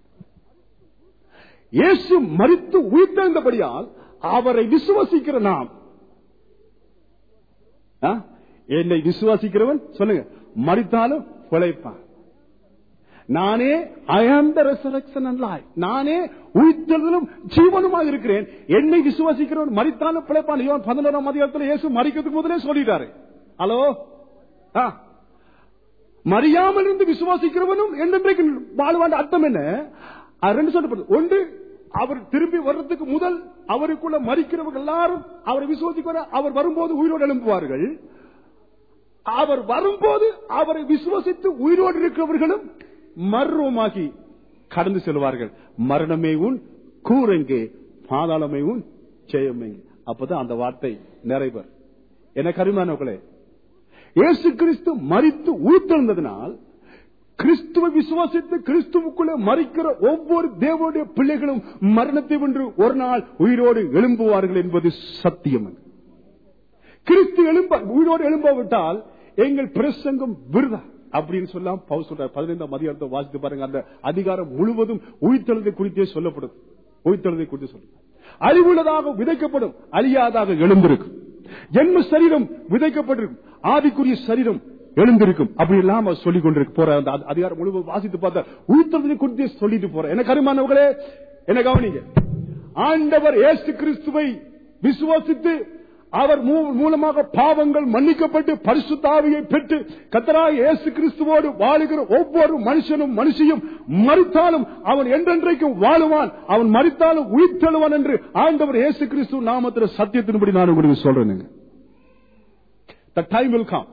இயேசு மறித்து உயிர்த்தெழுந்தபடியால் அவரை விசுவாசிக்கிற நாம் ஆ? என்னை விசுவாசிக்கிறவன் சொல்லுங்க மறித்தாலும் பிழைப்பான் நானே ஐ ஆம் த ரெசரக்ஷன் அண்ட் லைஃப் நானே உயிர்த்தெழுதலும் ஜீவனுமாக இருக்கிறேன் என்னை விசுவாசிக்கிறவன் மறித்தாலும் பிழைப்பான் யோவான் பதினோராம் அதிகாரத்தில் இயேசு மறிக்கிறதுக்கு முதலே சொல்லிட்டாரு ஹலோ ஆ. மறியாமல் இருந்து விசுவாசிக்கிறவனும் என்றென்றைக்கு வாழ்வான் அர்த்தம் என்ன அது ரெண்டு சொல்லப்படுது ஒன்று அவர் திரும்பி வர்றதுக்கு முதல் அவருக்குள்ள மறிக்கிறவர்கள் எல்லாரும் அவரை விசுவாசிக்கிற அவர் வரும்போது உயிரோடு எழும்புவார்கள் அவர் வரும்போது அவரை விசுவசித்து உயிரோடு இருக்கிறவர்களும் மர்வமாகி கடந்து செல்வார்கள் மரணமே உன் கூரெங்கே பாதாளமே உன் ஜெயமெங்கே அப்பதான் அந்த வார்த்தை நிறைவர் என கருமானவர்களே இயேசு கிறிஸ்து மறித்து உயிர்த்தெழுந்ததினால் கிறிஸ்துவை விசுவாசித்து கிறிஸ்துவுக்குள்ளே மறிக்கிற ஒவ்வொரு தேவனுடைய பிள்ளைகளும் மரணத்தை வென்று ஒரு நாள் உயிரோடு எழும்புவார்கள் என்பது சத்தியம் கிறிஸ்து எழும்ப உயிரோடு எழும்பாவிட்டால் எங்கள் பிரசங்கம் விருதா அப்படின்னு சொல்லாம் பவுல் சொல்றார் பதினைந்தாம் அதிகாரத்தை வாசித்து பாருங்க அந்த அதிகாரம் முழுவதும் உயிர்த்தெழுதை குறித்தே சொல்லப்படுது உயிர்த்தெழுதை குறித்து சொல்லுது அழிவுள்ளதாக விதைக்கப்படும் அழியாதாக எழுந்திருக்கும் ஜென்ம சரீரம் விதைக்கப்பட்டிருக்கும் ஆவிக்குரிய சரீரம் எழுந்திருக்கும் அப்படி இல்லாம சொல்லிக் கொண்டிருக்கு போற அந்த அதிகாரம் முழுவதும் வாசித்து பார்த்தா உயிர்த்தெழுதை குறித்தே சொல்லிட்டு போற என்ன கருமானவர்களே என்ன கவனிங்க ஆண்டவர் ஏசு கிறிஸ்துவை விசுவாசித்து அவர் மூலமாக பாவங்கள் மன்னிக்கப்பட்டு பரிசுத்தாவியை பெற்று கத்தராய் இயேசு கிறிஸ்துவோடு வாழுகிற ஒவ்வொரு மனுஷனும் மனுஷியும் மறித்தாலும் அவன் என்றென்றைக்கும் வாழுவான் அவன் மறித்தாலும் உயிர் தெழுவான் என்று ஆண்டவர் இயேசு கிறிஸ்து நாமத்தில் சத்தியத்தின்படி நான் உங்களுக்கு சொல்றேன் The time will come.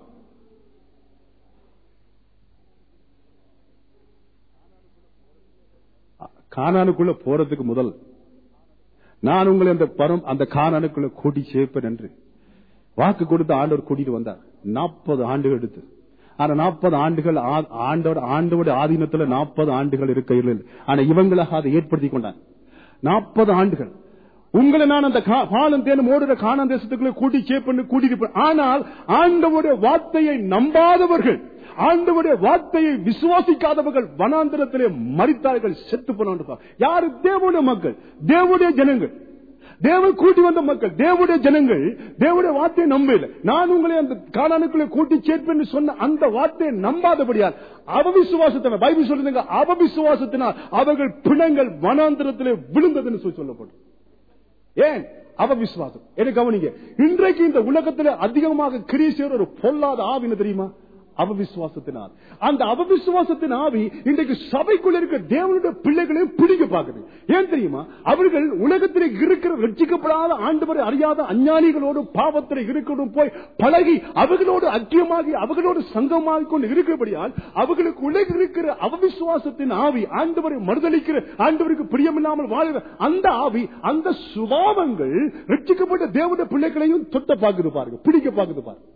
கானானுக்குள்ள போறதுக்கு முதல் நான் உங்களை அந்த பரம் அந்த காணனுக்குள்ள கூட்டி சேர்ப்பேன் என்று வாக்கு கொடுத்து ஆண்டவர் கூட்டிட்டு வந்தார் நாற்பது ஆண்டுகள் எடுத்து ஆனா நாற்பது ஆண்டுகள் ஆண்டோட ஆண்டோட ஆதீனத்துல நாற்பது ஆண்டுகள் இருக்க ஆனா இவங்களாக அதை ஏற்படுத்தி கொண்டார் நாற்பது ஆண்டுகள் உங்களை நான் அந்த பாலம் தேனும் ஓடுற காணான் தேசத்துக்குள்ள கூட்டி சேப்பண்ணு கூட்டிட்டு ஆனால் ஆண்டவுடைய வார்த்தையை நம்பாதவர்கள் ஆண்டவுடைய வார்த்தையை விசுவாசிக்காதவர்கள் வனாந்திரத்திலே மறித்தார்கள் செத்து போனான் யாரு தேவனுடைய மக்கள் தேவனுடைய ஜனங்கள் தேவன் கூட்டி வந்த மக்கள் தேவனுடைய ஜனங்கள் தேவனுடைய வார்த்தையை நம்பல நான் உங்களை அந்த காணானுக்குள்ளே கூட்டி சேர்ப்பேன் சொன்ன அந்த வார்த்தையை நம்பாதபடியால் அவவிசுவாசத்தினால் பைபிள் சொல்லுங்க அவவிசுவாசத்தினால் அவர்கள் பிணங்கள் வனாந்திரத்திலே விழுந்ததுன்னு சொல்லி சொல்லப்படும் ஏன் அவ விசுவாசம் என்ன கவனிங்க இன்றைக்கு இந்த உலகத்தில் அதிகமாக கிரீசியர் ஒரு பொல்லாத ஆவின தெரியுமா அவவிசுவாசத்தினால் அந்த அவவிசுவாசத்தின் ஆவி இன்றைக்கு சபைக்குள்ள இருக்கிற தேவனுடைய பிள்ளைகளையும் பிடிக்க பார்க்குது ஏன் தெரியுமா அவர்கள் உலகத்தில் இருக்கிற ரட்சிக்கப்படாத ஆண்டவரை அறியாத அஞ்ஞானிகளோடு பாவத்தில் இருக்கிறதும் போய் பழகி அவர்களோடு ஐக்கியமாகி அவர்களோடு சங்கமாகி கொண்டு இருக்கிறபடியால் அவர்களுக்கு உலக இருக்கிற அவவிசுவாசத்தின் ஆவி ஆண்டவரை மறுதளிக்கிற ஆண்டவருக்கு பிரியமில்லாமல் வாழ்கிற அந்த ஆவி அந்த சுபாவங்கள் ரட்சிக்கப்பட்ட தேவனுடைய பிள்ளைகளையும் தொட்ட பார்க்குது பாருங்க பிடிக்க பார்க்குது பாருங்க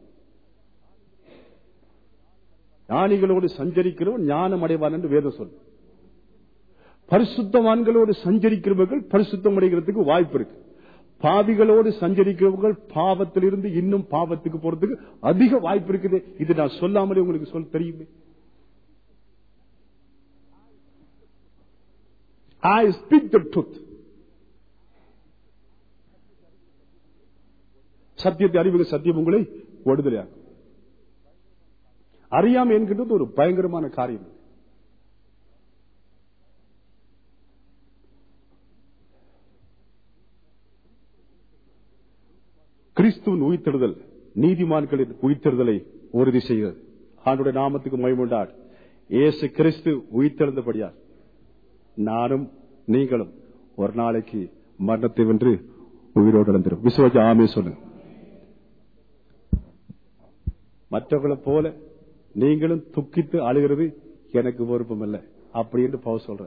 ஞானிகளோடு சஞ்சரிக்கிறவன் ஞானம் அடைவான் என்று வேதம் சொல் பரிசுத்தவான்களோடு சஞ்சரிக்கிறவர்கள் பரிசுத்தம் அடைகிறதுக்கு வாய்ப்பு இருக்கு பாவிகளோடு சஞ்சரிக்கிறவர்கள் பாவத்திலிருந்து இன்னும் பாவத்துக்கு போறதுக்கு அதிக வாய்ப்பு இருக்குது இது நான் சொல்லாமலே உங்களுக்கு சொல் தெரியுமே ஐ ஸ்பீக் த ட்ரூத் சத்தியத்தை அறிவுக சத்தியம் உங்களை விடுதலையாகும் அறியாமை என்கின்றது ஒரு பயங்கரமான காரியம் கிறிஸ்துவின் உயிர்த்தெழுதல் நீதிமான்களின் உயிர்த்தெழுதலை உறுதி செய்கிறது ஆண்டுடைய நாமத்துக்கு மயமுண்டாட் ஏசு கிறிஸ்து உயிர்த்தெழுந்தபடியார் நானும் நீங்களும் ஒரு நாளைக்கு மரணத்தை வென்று உயிரோடு இழந்துடும் விசுவாச ஆமே சொல்லுங்க மற்றவர்களை போல நீங்களும் துக்கித்து அழுகிறது எனக்கு விருப்பம் இல்லை அப்படி என்று பவுல் சொல்ற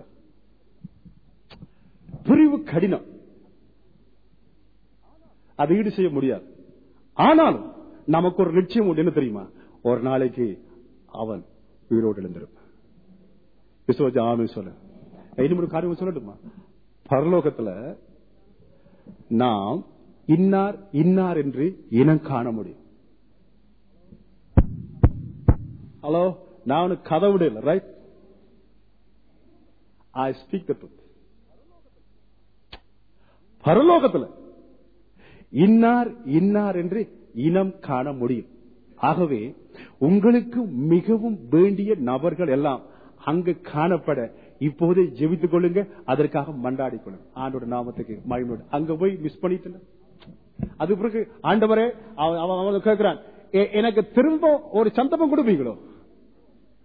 பிரிவு கடினம் அதை ஈடு செய்ய முடியாது ஆனாலும் நமக்கு ஒரு நிச்சயம் உண்டு என்ன தெரியுமா ஒரு நாளைக்கு அவன் உயிரோடு எழுந்திருப்பான் விசுவஜ ஆமை சொல்ல இன்னும் ஒரு காரியம் சொல்லட்டுமா பரலோகத்துல நாம் இன்னார் இன்னார் என்று இனம் காண முடியும் ஹலோ நான் கதவுட இல்லை right I speak the truth பரலோகத்தில் இன்னார் இன்னார் என்று இனம் காண முடியும் ஆகவே உங்களுக்கு மிகவும் வேண்டிய நபர்கள் எல்லாம் அங்கு காணப்பட இப்போதே ஜெபித்துக் கொள்ளுங்க அதற்காக மண்டாடி கொள்ளுங்க ஆண்டோட நாமத்துக்கு மகிழ்வோடு அங்க போய் மிஸ் பண்ணிட்டு அது பிறகு ஆண்டவரே அவன் அவங்க கேட்கிறான் எனக்கு திரும்ப ஒரு சந்தர்ப்பம் கொடுப்பீங்களோ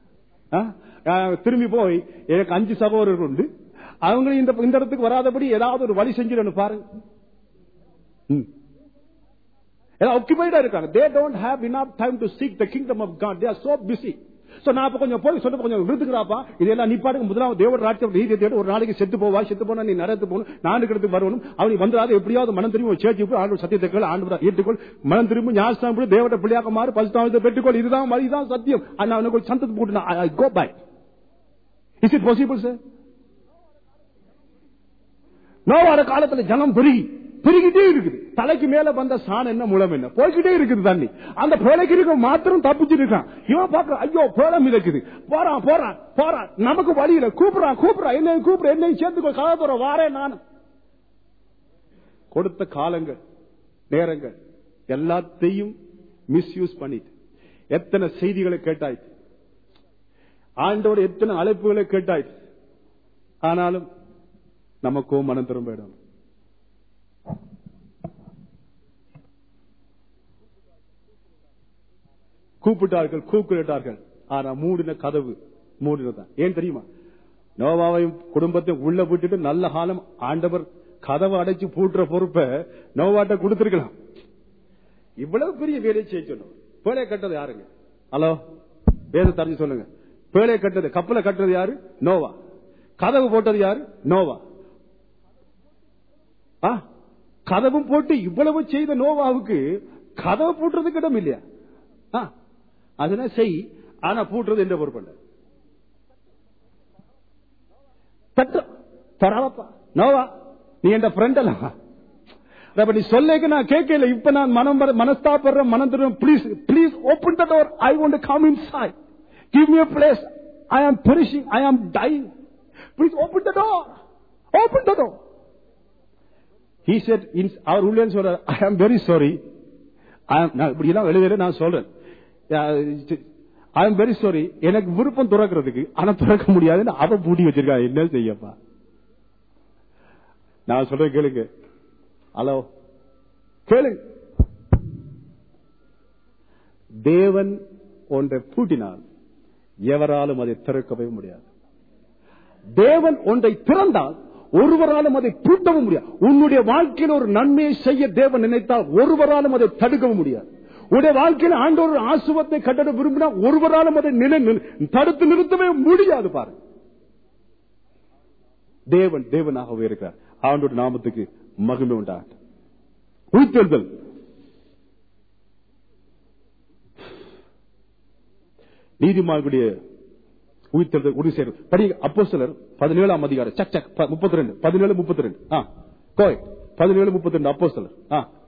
ஆ? ஆ, திரும்பி போய் எனக்கு அஞ்சு சகோதரர்கள் உண்டு அவங்களும் இந்த இந்த இடத்துக்கு வராதபடி ஏதாவது ஒரு வழி செஞ்சிடணும் பாருங்க ம். ஏன்னா occupied-ஆ இருக்காங்க they don't have enough time to seek the kingdom of god they are so busy so நான் அப்ப கொஞ்சம் போய் சொல்ல கொஞ்சம் நிறுத்துக்கிறாப்பா இதெல்லாம் நிப்பாட்டுக்கு முதலாவது தேவன் ராட்சியம் நீதி தேடி ஒரு நாளைக்கு செத்து போவா செத்து போனா நீ நரத்து போகணும் நான் இருக்கிறதுக்கு வரணும் அவனுக்கு வந்தாது எப்படியாவது மனம் திரும்பி ஒரு சேர்ச்சி போய் ஆண்டு சத்தியத்தை கேள் ஆண்டு ஏற்றுக்கொள் மனம் திரும்பி ஞாபகம் போய் தேவட்ட பிள்ளையாக மாறு பசுத்தாமத்தை பெற்றுக்கொள் இதுதான் வழி, இதுதான் சத்தியம் அண்ணா அவனுக்கு ஒரு சந்தத்து போட்டு I go by is it possible sir நோவாட காலத்துல ஜனம் பெருகி பெருகிட்டே இருக்குது தலைக்கு மேல வந்த சாணம் என்ன முளம் என்ன போய்கிட்டே இருக்குது தண்ணி அந்த பேழைக்கு இருக்க மாத்திரம் தப்பிச்சுட்டு இருக்கான் இவன் பாக்குறான் ஐயோ பேழம் மிதக்குது போறான் போறான் போறான் நமக்கு வழியில கூப்பிடுறான் கூப்பிடுறான் என்னையும் கூப்பிடுற என்னையும் சேர்த்துக்கோ கலப்புற வாரேன் நான் கொடுத்த காலங்கள் நேரங்கள் எல்லாத்தையும் மிஸ்யூஸ் பண்ணிட்டு எத்தனை செய்திகளை கேட்டாயிட்டு ஆண்டோட எத்தனை அழைப்புகளை கேட்டாயிட்டு ஆனாலும் நமக்கோ மனம் திரும்பிடும் கூப்பிட்டார்கள் கூக்குலிட்டார்கள் ஆனா மூடின கதவு மூடினதான் ஏன் தெரியுமா நோவாவையும் குடும்பத்தையும் உள்ள விட்டுட்டு நல்ல காலம் ஆண்டவர் கதவை அடைச்சு பூட்டுற பொறுப்பை நோவாட்ட கொடுத்திருக்கலாம் இவ்வளவு பெரிய வேலையை செய்ய சொன்னோம் பேழையை கட்டது யாருங்க ஹலோ வேத தெரிஞ்சு சொல்லுங்க பேழையை கட்டது கப்பலை கட்டுறது யாரு நோவா கதவு போட்டது யாரு நோவா ஆ, கதவும் போட்டு இவ்வளவு செய்த நோவாவுக்கு கதவை பூட்டுறதுக்கு இடம் இல்லையா ஆ, அதெல்லாம் செய் ஆனா பூட்டுறது என்ற பொறுப்பல்ல தட்டு தரவப்பா நோவா நீ என் ஃப்ரெண்ட் எல்லாம் அப்ப நீ சொல்லேக்கு நான் கேட்கல இப்ப நான் மனம் வர- மனஸ்தாபடுறேன் மனம் தருவேன் please please open the door I want come in சாய் give me place I am perishing I am dying please open the door open the door he said in அவர் உள்ளேன்னு சொல்றார் ஐ ஆம் வெரி சாரி நான் இப்படி எல்லாம் எழுதல நான் சொல்றேன் ஐ ஆம் வெரி சாரி எனக்கு விருப்பம் துறக்கிறதுக்கு ஆனா துறக்க முடியாதுன்னு அவ பூட்டி வச்சிருக்கா என்ன செய்யப்பா நான் சொல்றேன் கேளுங்க ஹலோ கேளுங்க தேவன் ஒன்றை பூட்டினால் எவராலும் அதை திறக்கவே முடியாது தேவன் ஒன்றை திறந்தால் ஒருவராலும் அதை பூட்டவும் முடியாது உன்னுடைய வாழ்க்கையில் ஒரு நன்மையை செய்ய தேவன் நினைத்தால் ஒருவராலும் அதை தடுக்கவும் முடியாது உடைய வாழ்க்கையில் ஆண்டோர் ஒரு ஆசுவத்தை கட்டட விரும்பினா ஒருவராலும் அதை நிலை நிறு- தடுத்து நிறுத்தவே முடியாது பாரு தேவன் தேவனாகவே இருக்கிறார் ஆண்டோட நாமத்துக்கு மகிமை உண்டாகட்டும் உயிர்த்தெழுதல் நீதிமான்களுடைய உயிர்த்தெழுதல் உறுதி செய்யறது படி அப்போ சிலர் பதினேழாம் அதிகாரம் சக் சக் முப்பத்தி ரெண்டு பதினேழு முப்பத்தி ரெண்டு கோய் பதினேழு முப்பத்தி ரெண்டு அப்போ சிலர்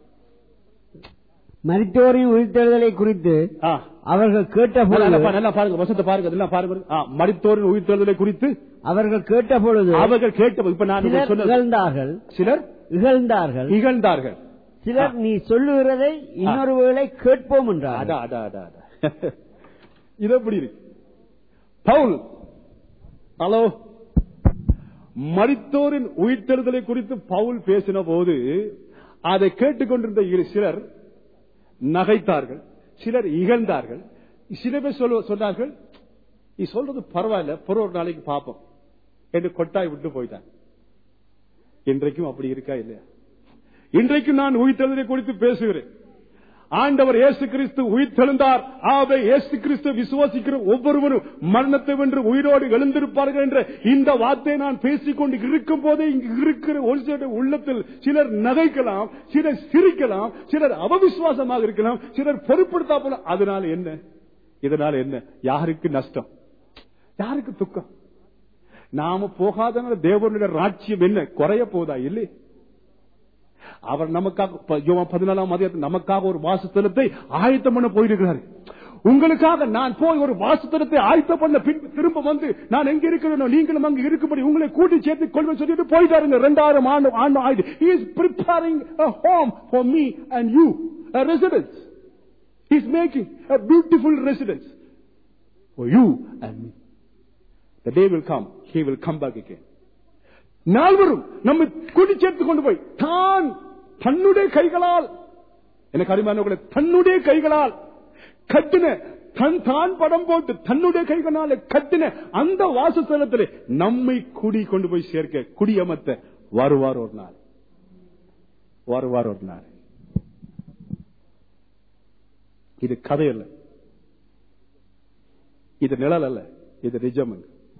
மரித்தோரின் உயிர்த்தெழுதலை குறித்து
ஆ
அவர்கள் கேட்ட
நல்லா
பொழுது
பா- நல்லா பாருங்க வசத்தை பாருங்க இதெல்லாம் பாருங்க ஆ, மரித்தோரின் உயிர்த்தெழுதலை குறித்து
அவர்கள் கேட்ட பொழுது
அவர்கள் கேட்ட இப்ப நான்
சிலர்
சொன்னது
இகழ்ந்தார்கள்
சிலர்
இகழ்ந்தார்கள்
இகழ்ந்தார்கள்
சிலர் நீ சொல்லுகிறதை இன்னொரு வேளை கேட்போம்
அடா
என்றார்கள்
அடா அடா அடா இது எப்படி இருக்கு பவுல் ஹலோ மரித்தோரின் உயிர்த்தெழுதலை குறித்து பவுல் பேசின போது அதை கேட்டுக்கொண்டிருந்த இரு சிலர் நகைத்தார்கள் சிலர் இகழ்ந்தார்கள் சில பேர் சொல்ல சொன்னார்கள் நீ சொல்றது பரவாயில்ல பொறு ஒரு நாளைக்கு பார்ப்போம் என்று கொட்டாய் விட்டு போயிட்டான் இன்றைக்கும் அப்படி இருக்கா இல்லையா இன்றைக்கும் நான் உயிர்த்தெழுதலை குறித்து பேசுகிறேன் ஆண்டவர் இயேசு கிறிஸ்து உயிர்த்தெழுந்தார் ஆவை இயேசு கிறிஸ்து விசுவாசிக்கிற ஒவ்வொருவரும் மரணத்தை வென்று உயிரோடு எழுந்திருப்பார்கள் என்ற இந்த வார்த்தையை நான் பேசிக்கொண்டு இருக்கும் போதே இங்கு இருக்கிற ஒரு சில உள்ளத்தில் சிலர் நகைக்கலாம் சிலர் சிரிக்கலாம் சிலர் அவவிசுவாசமாக இருக்கலாம் சிலர் பொருட்படுத்தா போல அதனால என்ன இதனால என்ன யாருக்கு நஷ்டம் யாருக்கு துக்கம் நாம போகாதனால தேவனுடைய ராட்சியம் என்ன குறைய போதா இல்லை அவர் நமக்காக ப- யோவான் பதினாலாம் அதிகாரத்தில் நமக்காக ஒரு வாசஸ்தலத்தை ஆயத்தம் பண்ண போயிருக்கிறார் உங்களுக்காக நான் போய் ஒரு வாசஸ்தலத்தை ஆயத்தம் பண்ண பின் திரும்ப வந்து நான் எங்க இருக்கிறேனோ நீங்களும் அங்க இருக்கும்படி உங்களை கூட்டி சேர்த்து கொள்வேன் சொல்லிட்டு போயிட்டாருங்க ரெண்டாயிரம் ஆண்டு ஆண்டு ஆயுது he is preparing a home for me and you a residence he is making a beautiful residence for you and me the day will come he will come back again நால்வரும் நம்மை கூட்டி சேர்த்து கொண்டு போய் தான் தன்னுடைய கைகளால் எனக்கு அருமையானவர்களே தன்னுடைய கைகளால் கட்டின தன் தான் படம் போட்டு தன்னுடைய கைகளால கட்டின அந்த வாசஸ்தலத்திலே நம்மை குடி கொண்டு போய் சேர்க்க குடியமர்த்த வருவார் ஒரு நாள் வருவார் ஒரு நாள் இது கதை அல்ல இது நிழல் அல்ல இது நிஜம்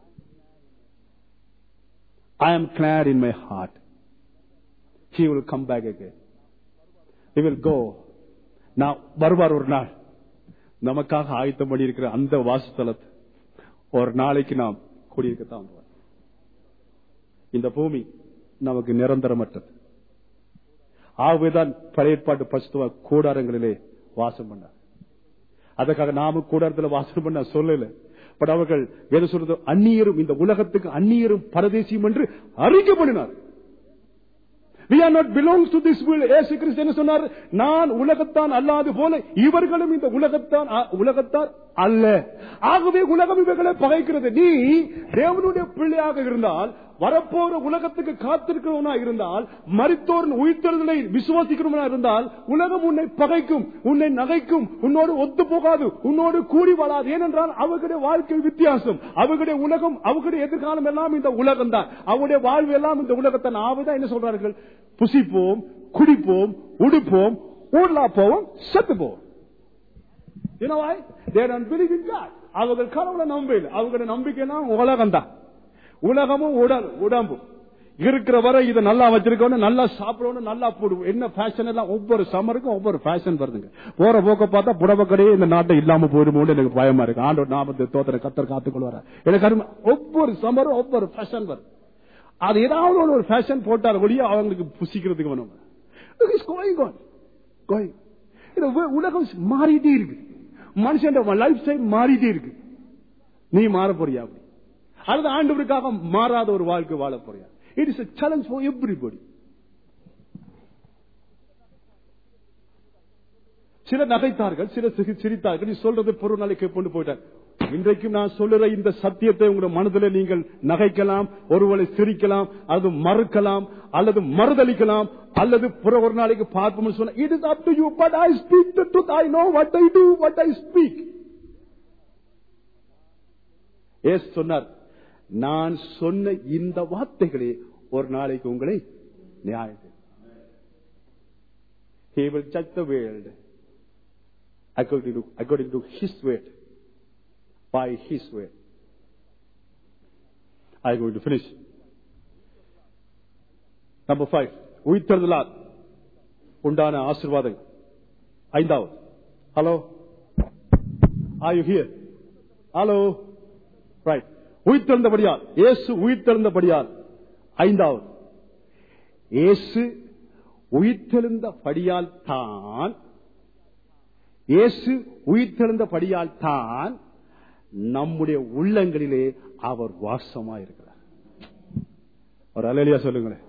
ஐ am glad in my heart he will come back again he will go நான் வருவார் ஒரு நாள் நமக்காக ஆயத்தம் பண்ணி இருக்கிற அந்த வாசஸ்தலத்தை ஒரு நாளைக்கு நாம் குடியிருக்கத்தான் வருவார். இந்த பூமி நமக்கு நிரந்தரமற்றது ஆகவேதான் பழைய ஏற்பாட்டு பசுத்துவ கூடாரங்களிலே வாசம் பண்ணார் அதுக்காக நாம கூடாரத்தில் வாசம் பண்ண சொல்லல பட் அவர்கள் வேத சொல்றது அந்நியரும் இந்த உலகத்துக்கு அந்நியரும் பரதேசியும் என்று அறிக்கப்படினார் We are not belongs to this world. ஏசு கிறிஸ்து என்ன சொன்னார் நான் உலகத்தான் அல்லாது போல இவர்களும் இந்த உலகத்தான் அ- உலகத்தார் அல்ல ஆகவே உலகம் இவர்களை பகைக்கிறது நீ தேவனுடைய பிள்ளையாக இருந்தால் வரப்போற உலகத்துக்கு காத்திருக்கிறவனா இருந்தால் மரித்தோரின் உயிர்த்தெழுதலை விசுவாசிக்கிறவனா இருந்தால் உலகம் உன்னை பகைக்கும் உன்னை நகைக்கும் உன்னோடு ஒத்து போகாது உன்னோடு கூடி வாழாது ஏனென்றால் அவர்களுடைய வாழ்க்கை வித்தியாசம் அவர்களுடைய உலகம் அவர்களுடைய எதிர்காலம் எல்லாம் இந்த உலகம் தான் அவருடைய வாழ்வு எல்லாம் இந்த உலகத்தான் ஆவதா என்ன சொல்றார்கள் புசிப்போம் குடிப்போம் உடுப்போம் ஊர்லா போவோம் செத்து போவோம் You know why? They don't believe in God. அவர்கள் கடவுளை நம்பல அவங்களுடைய நம்பிக்கைனா உலகம் தான் உலகமும் உடல் உடம்பும் இருக்கிற வரை இதை நல்லா வச்சிருக்கணும் நல்லா சாப்பிடணும் நல்லா போடுவோம் என்ன ஃபேஷன் எல்லாம் ஒவ்வொரு சமருக்கும் ஒவ்வொரு ஃபேஷன் வருதுங்க போற போக்க பார்த்தா புடவை கடையே இந்த நாட்டை இல்லாம போயிடுமோன்னு எனக்கு பயமா இருக்கு ஆண்டோர் நாமத்தை தோத்தர கத்தர் காத்துக்கொள்வார எனக்கு அருமை ஒவ்வொரு சமரும் ஒவ்வொரு ஃபேஷன் வருது அது ஏதாவது ஒரு ஃபேஷன் போட்டால் ஒழிய அவங்களுக்கு புசிக்கிறதுக்கு வேணும் Look, it's going on. Going. இந்த உ- உலகம் மாறிட்டே இருக்கு மனுஷன் லைஃப் ஸ்டைல் மாறிட்டே இருக்கு நீ மாற போறியா அப்படி அல்லது ஆண்டவருக்காக மாறாத ஒரு வாழ்க்கை வாழ போறியா it is challenge for everybody சில நகைத்தார்கள் சில சிரி- சிரித்தார்கள் நீ சொல்றது பொருள் நாளைக்கு கொண்டு போயிட்டார் இன்றைக்கும் நான் சொல்லுற இந்த சத்தியத்தை உங்களுடைய மனதில் நீங்கள் நகைக்கலாம் ஒருவரை சிரிக்கலாம் அல்லது மறுக்கலாம் அல்லது மறுதளிக்கலாம் அல்லது புற ஒரு நாளைக்கு பார்ப்போம் சொன்ன it is up to you but I speak the truth I know what I do what I speak ஏசு சொன்னார் நான் சொன்ன இந்த வார்த்தைகளே ஒரு நாளைக்கு உங்களை நியாயம் தீர்க்கும். He will judge the world according to, according to his word, by his word. I am going to finish. Number five, உயிர்த்தெழுதலால் உண்டான ஆசீர்வாதங்கள் ஐந்தாவது hello are you here hello right உயிர்த்தெழுந்தபடியால் இயேசு உயிர்த்தெழுந்தபடியால் ஐந்தாவது இயேசு உயிர்த்தெழுந்தபடியால் தான் இயேசு உயிர்த்தெழுந்தபடியால் தான் நம்முடைய உள்ளங்களிலே அவர் வாசமா இருக்கிறார் ஒரு அலையிலியா சொல்லுங்களேன்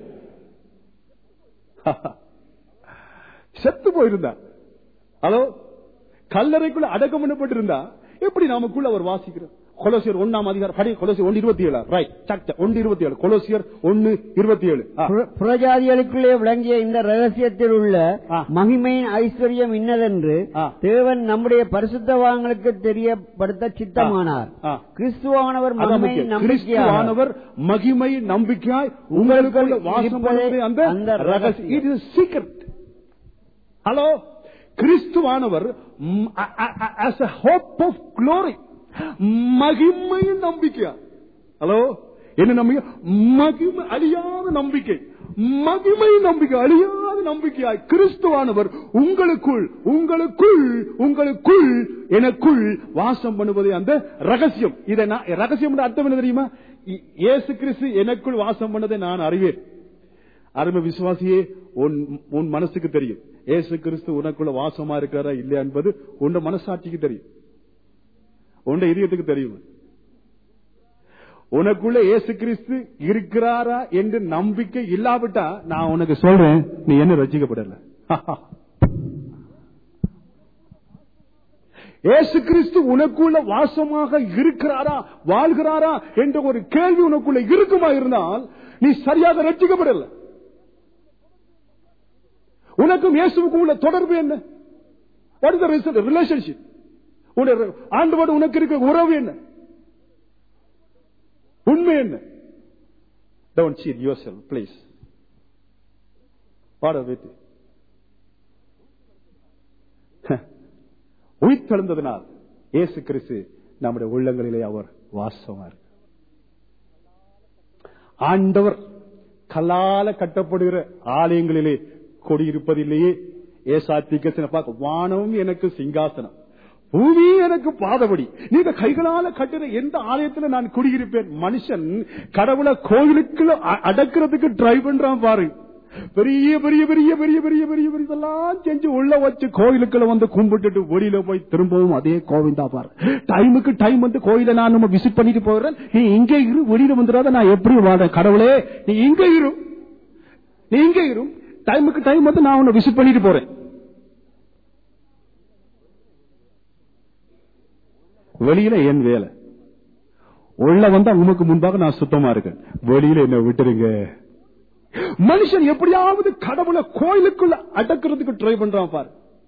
செத்து போயிருந்தா ஹலோ கல்லறைக்குள்ள அடக்கம் பண்ணப்பட்டிருந்தா எப்படி நமக்குள்ள அவர் வாசிக்கிறார் கொலோசியர் ஒன்னாம் அதிகாரம் படி கொலோசியர் ஒன்று இருபத்தி ஏழு ரைட் ஒன்று இருபத்தி ஏழு கொலோசியர் ஒன்னு இருபத்தி ஏழு
புற- புறஜாதிகளுக்குள்ளே விளங்கிய இந்த ரகசியத்தில் உள்ள
ஆ.
மகிமையின் ஐஸ்வர்யம் இன்னதென்று
ஆ.
தேவன் நம்முடைய பரிசுத்தவான்களுக்கு தெரியப்படுத்த சித்தமானார்
ஆ.
கிறிஸ்துவானவர்
அதான்
மகிமை
முக்கியம்.
நம்பிக்கையாக
கிறிஸ்துவானவர் மகிமை நம்பிக்கையாய் உங்களுக்குள்ள வாசம்
இருப்பதே
பண்ணுவது அந்த
அந்த
ரகசியம்
ரகசியம்.
இட் இஸ் சீக்ரெட் ஹலோ கிறிஸ்துவானவர் as a hope of glory மகிமையின் நம்பிக்கையா ஹலோ என்ன நம்பிக்கை மகிமை அழியாத நம்பிக்கை மகிமை நம்பிக்கை அழியாத நம்பிக்கையாய் கிறிஸ்துவானவர் உங்களுக்குள் உங்களுக்குள் உங்களுக்குள் எனக்குள் வாசம் பண்ணுவது அந்த ரகசியம் இதை நான் ரகசியம் அர்த்தம் என்ன தெரியுமா இ- இயேசு கிறிஸ்து எனக்குள் வாசம் பண்ணதை நான் அறிவேன் அருமை விசுவாசியே உன் உன் மனசுக்கு தெரியும் ஏசு கிறிஸ்து உனக்குள்ள வாசமா இருக்கிறாரா இல்லையா என்பது உன் மனசாட்சிக்கு தெரியும் உன் இதயத்துக்கு தெரியும் உனக்குள்ள இயேசு கிறிஸ்து இருக்கிறாரா என்று நம்பிக்கை இல்லாவிட்டா நான் உனக்கு சொல்றேன் நீ என்ன ரசிக்கப்படல இயேசு கிறிஸ்து உனக்குள்ள வாசமாக இருக்கிறாரா வாழ்கிறாரா என்ற ஒரு கேள்வி உனக்குள்ள இருக்குமா இருந்தால் நீ சரியாக ரட்சிக்கப்படல உனக்கும் இயேசுவுக்கும் உள்ள தொடர்பு என்ன வாட் இஸ் ரிலேஷன்ஷிப் உன்னுடைய ஆண்டவோடு உனக்கு இருக்க உறவு என்ன உண்மை என்ன don't cheat yourself please பாட வைத்து உயிர்த்தெழுந்ததினால் இயேசு கிறிஸ்து நம்முடைய உள்ளங்களிலே அவர் வாசமா இருக்கு ஆண்டவர் கல்லால கட்டப்படுகிற ஆலயங்களிலே குடியிருப்பதிலேயே ஏசாத்திக்க பார்க்க வானமும் எனக்கு சிங்காசனம் பூமி எனக்கு பாதபடி நீங்க கைகளால கட்டுற எந்த ஆலயத்துல நான் குடியிருப்பேன் மனுஷன் கடவுளை கோயிலுக்குள்ள அ- அடக்கிறதுக்கு ட்ரை பண்றான் பாரு பெரிய பெரிய பெரிய பெரிய பெரிய பெரிய பெரிய இதெல்லாம் செஞ்சு உள்ள வச்சு கோயிலுக்குள்ள வந்து கும்பிட்டுட்டு வெளியில போய் திரும்பவும் அதே கோவில் தான் பாரு டைமுக்கு டைம் வந்து கோயில நான் நம்ம விசிட் பண்ணிட்டு போறேன் நீ இங்கே இரு வெளியில வந்துடாத நான் எப்படி வாட கடவுளே நீ இங்க இரு நீ இங்க இரு டைமுக்கு டைம் வந்து நான் உன்னை விசிட் பண்ணிட்டு போறேன் வெளியில என் வேலை உள்ள வந்தா உமக்கு முன்பாக நான் சுத்தமா இருக்கேன் வெளியில என்ன விட்டுருங்க மனுஷன் எப்படியாவது கடவுளை கோயிலுக்குள்ள அடக்கிறதுக்கு ட்ரை பண்றான் பாரு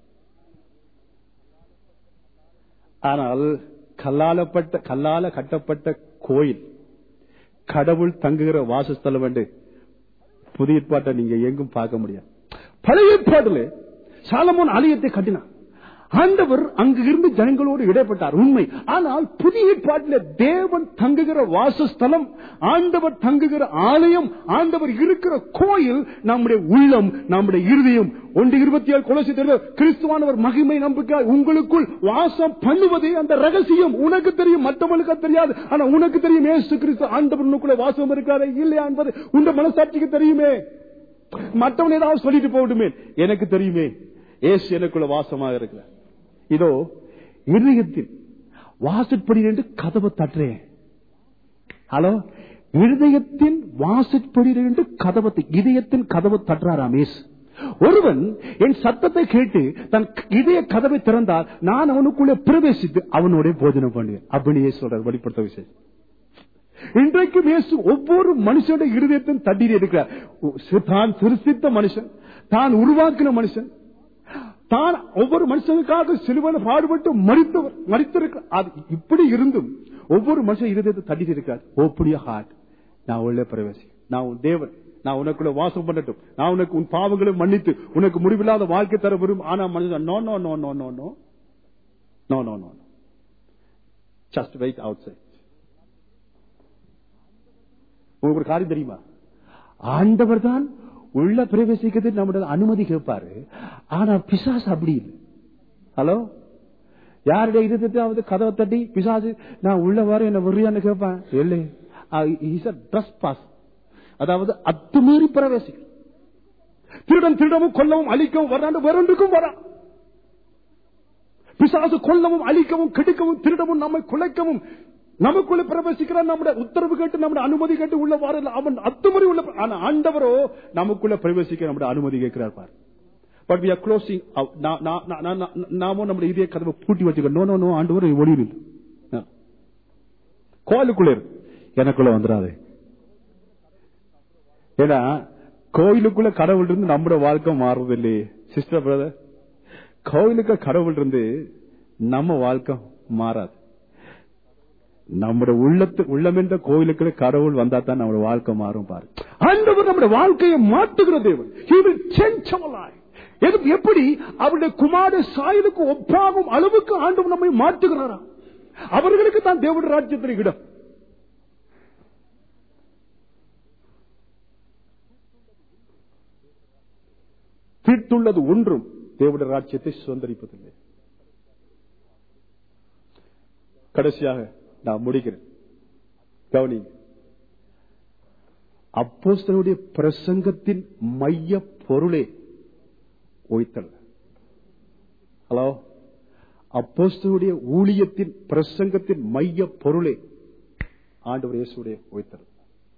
ஆனால் கல்லாலப்பட்ட கல்லால கட்டப்பட்ட கோயில் கடவுள் தங்குகிற வாசஸ்தலம் என்று புதிய ஏற்பாட்டை நீங்க எங்கும் பார்க்க முடியாது பழைய ஏற்பாடுல சாலமோன் ஆலயத்தை கட்டினான் ஆண்டவர் அங்கு இருந்து ஜனங்களோடு இடைப்பட்டார் உண்மை ஆனால் புதிய ஏற்பாட்டில் தேவன் தங்குகிற வாசஸ்தலம் ஆண்டவர் தங்குகிற ஆலயம் ஆண்டவர் இருக்கிற கோயில் நம்முடைய உள்ளம் நம்முடைய இருதயம் ஒன்று இருபத்தி ஏழு கொலசி கிறிஸ்துவானவர் மகிமை நம்பிக்கை உங்களுக்குள் வாசம் பண்ணுவதே அந்த ரகசியம் உனக்கு தெரியும் மற்றவனுக்கு தெரியாது ஆனா உனக்கு தெரியும் ஏசு கிறிஸ்து ஆண்டவர் உனக்குள்ள வாசம் இருக்காரே இல்லையா என்பது உங்க மனசாட்சிக்கு தெரியுமே மற்றவன் ஏதாவது சொல்லிட்டு போகட்டுமே எனக்கு தெரியுமே ஏசு எனக்குள்ள வாசமாக இருக்கிறார் இதோ இருதயத்தில் வாசற்படி என்று கதவை தட்டுறேன் ஹலோ இருதயத்தின் வாசற்படி என்று கதவை இதயத்தின் கதவை தட்டுறாராம் ஏசு ஒருவன் என் சத்தத்தை கேட்டு தன் இதய கதவை திறந்தால் நான் அவனுக்குள்ளே பிரவேசித்து அவனோட போஜனம் பண்ணுவேன் அப்படின்னு ஏசு சொல்றார் வெளிப்படுத்த விஷயம் இன்றைக்கு இயேசு ஒவ்வொரு மனுஷனுடைய இருதயத்தையும் தண்ணீர் இருக்கிறார் தான் சிருஷ்டித்த மனுஷன் தான் உருவாக்கின மனுஷன் தான் ஒவ்வொரு மனுஷனுக்காக சிலுவையில் பாடுபட்டு மறித்தவர் மறித்திருக்க அது இப்படி இருந்தும் ஒவ்வொரு மனுஷன் இருதயத்தை தண்ணீர் இருக்கிறார் ஓப்படிய ஹார்ட் நான் உள்ளே பிரவேசி நான் உன் தேவன் நான் உனக்குள்ள வாசம் பண்ணட்டும் நான் உனக்கு உன் பாவங்களை மன்னித்து உனக்கு முடிவில்லாத வாழ்க்கை தர விரும்பும் ஆனா மனுஷன் no no no no no no no no no just wait outside உங்களுக்கு ஒரு காரியம் தெரியுமா ஆண்டவர் தான் உள்ள பிரவேசிக்கிறது நம்முடைய அனுமதி கேட்பாரு ஆனா பிசாசு அப்படி இல்லை ஹலோ யாருடைய இருதயத்தாவது கதவை தட்டி பிசாசு நான் உள்ள வர என்ன வரியான்னு கேட்பேன் இல்லை ட்ரெஸ் பாஸ் அதாவது அத்துமீறி பிரவேசிக்கும் திருடன் திருடவும் கொல்லவும் அழிக்கவும் வராண்டு வேறொன்றுக்கும் வரான் பிசாசு கொல்லவும் அழிக்கவும் கெடுக்கவும் திருடவும் நம்மை குலைக்கவும் நமக்குள்ள பிரவேசிக்கிறான் நம்முடைய உத்தரவு கேட்டு நம்முடைய அனுமதி கேட்டு உள்ள வாரல அவன் அத்துமுறை உள்ள ஆனா ஆண்டவரோ நமக்குள்ள பிரவேசிக்க நம்முடைய அனுமதி கேட்கிறார் பார் பட் வி ஆர் க்ளோசிங் நாமும் நம்முடைய இதய கதவை பூட்டி வச்சுக்க நோ நோ நோ ஆண்டவர் ஒளியில் கோயிலுக்குள்ள இரு எனக்குள்ள வந்துடாதே ஏன்னா கோயிலுக்குள்ள கடவுள் இருந்து நம்முடைய வாழ்க்கை மாறுறது இல்லையே சிஸ்டர் பிரதர் கோயிலுக்கு கடவுள் இருந்து நம்ம வாழ்க்கை மாறாது நம்முடைய உள்ளத்து உள்ளம் என்ற கோயிலுக்கு கடவுள் வந்தா தான் நம்முடைய வாழ்க்கை மாறும் பாரு ஆண்டவர் நம்முடைய வாழ்க்கையை மாற்றுகிற தேவன் He will change our life. எது- எப்படி அவருடைய குமார சாயலுக்கு ஒப்பாகும் அளவுக்கு ஆண்டவர் நம்மை மாற்றுகிறாரா அவர்களுக்கு தான் தேவனுடைய ராஜ்யத்தில் இடம் தீட்டுள்ளது ஒன்றும் தேவனுடைய ராஜ்யத்தை சுதந்திரிப்பதில்லை கடைசியாக நான் முடிக்கிறேன் கவனி அப்போஸ்தலனுடைய பிரசங்கத்தின் மைய பொருளே ஓய்த்தல் ஹலோ அப்போஸ்தலனுடைய ஊழியத்தின் பிரசங்கத்தின் மைய பொருளே ஆண்டவர் இயேசுடைய ஓய்த்தல்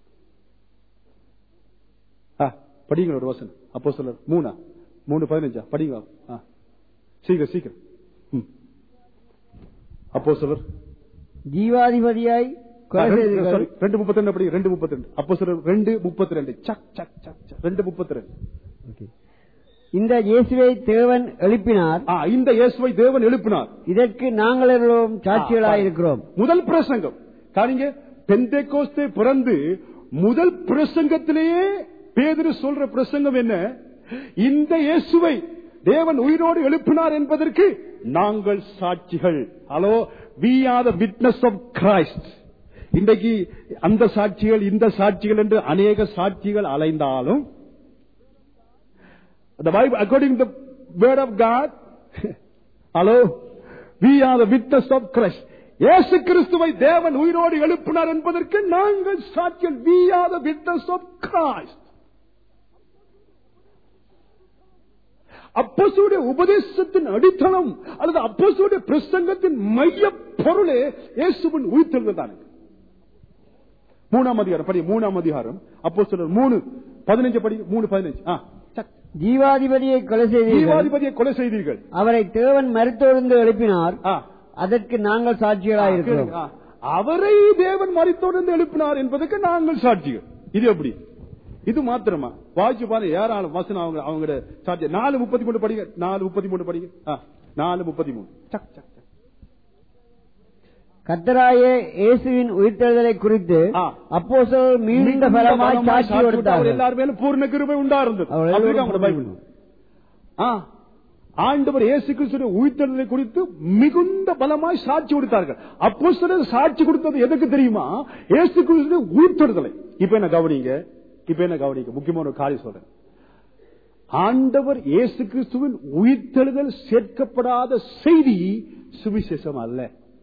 ஆ, படிங்க ஒரு வசனம் அப்போ சொல்ல மூணா மூணு பதினஞ்சா படிங்க ஆ. சீக்கிரம் சீக்கிரம் ம். அப்போ சொல்லர்
ஜீவாதிபதியாய் கொலை செய்தீர்கள்.
ரெண்டு முப்பத்தி ரெண்டு படி ரெண்டு முப்பத்தி ரெண்டு அப்போ சொல்ற ரெண்டு முப்பத்தி ரெண்டு சக் சக் சக் சக். ரெண்டு முப்பத்தி ரெண்டு
Okay. இந்த இயேசுவை தேவன் எழுப்பினார்
ஆ, இந்த இயேசுவை தேவன் எழுப்பினார்
இதற்கு நாங்கள் எல்லோரும் சாட்சிகளாயிருக்கிறோம்
முதல் பிரசங்கம் காரிங்க பெந்தேகோஸ்தே பிறந்து முதல் பிரசங்கத்திலேயே பேதுரு சொல்ற பிரசங்கம் என்ன இந்த இயேசுவை தேவன் உயிரோடு எழுப்பினார் என்பதற்கு நாங்கள் சாட்சிகள் hello we are the witness of Christ இன்றைக்கு அந்த சாட்சிகள் இந்த சாட்சிகள் என்று அநேக சாட்சிகள் அலைந்தாலும் the Bible, according to the word of God, hello, we are the witness of Christ. இயேசு கிறிஸ்துவை தேவன் உயிரோடு எழுப்பினார் என்பதற்கு நாங்கள் சாட்சிகள் we are the witness of Christ. அப்போஸ்தலருடைய உபதேசத்தின் அடித்தளம் அல்லது அப்போஸ்தலருடைய பிரசங்கத்தின் மைய பொருளே இயேசுவின் உயிர்த்தெழுதல் தான் மூணாம் அதிகாரம் படி மூணாம் அதிகாரம் அப்போஸ்தலர் மூணு பதினஞ்சு படி மூணு பதினஞ்சு ஆ, சக்.
ஜீவாதிபதியை கொலை செய்தீர்கள்
ஜீவாதிபதியை கொலை செய்தீர்கள்
அவரை தேவன் மருத்துவருந்து எழுப்பினார்
ஆ.
அதற்கு நாங்கள் சாட்சிகளாயிருக்கிறோம்
ஆ. அவரை தேவன் மறித்தோடு எழுப்பினார் என்பதற்கு நாங்கள் சாட்சிகள் இது எப்படி இது மாத்திரமா வாய்ச்சு பாருங்க யாராலும் வசனம் அவங்க அவங்க சாட்சி நாலு முப்பத்தி மூணு படிங்க நாலு முப்பத்தி மூணு படிங்க ஆ, நாலு முப்பத்தி மூணு சக் சக் சக்.
கத்தராய இயேசுவின் உயிர்த்தெழுதலை குறித்து
ஆ.
அப்போஸ்தலர் மிகுந்த
மிகுந்த
பலமாய்
பலமாய்
சாட்சி
சாட்சி கொடுத்து அவர்
கொடுத்தார்கள்
எல்லார் மேலும் பூர்ண கிருபை உண்டா இருந்தது
அவர் எல்லாரும்
அப்படிதான் உங்களோட பைபிள் ஆ. ஆண்டவர் இயேசு கிறிஸ்துவின் உயிர்த்தெழுதலை குறித்து மிகுந்த பலமாய் சாட்சி கொடுத்தார்கள் அப்போ சாட்சி கொடுத்தது எதுக்கு தெரியுமா இயேசு கிறிஸ்துவின் உயிர்த்தெழுதலை இப்ப என்ன கவனிங்க இப்ப என்ன கவனிங்க முக்கியமான ஒரு காரியம் சொல்றேன் ஆண்டவர் இயேசு கிறிஸ்துவின் உயிர்த்தெழுதல் சேர்க்கப்படாத செய்தி சுவிசேஷம் அல்ல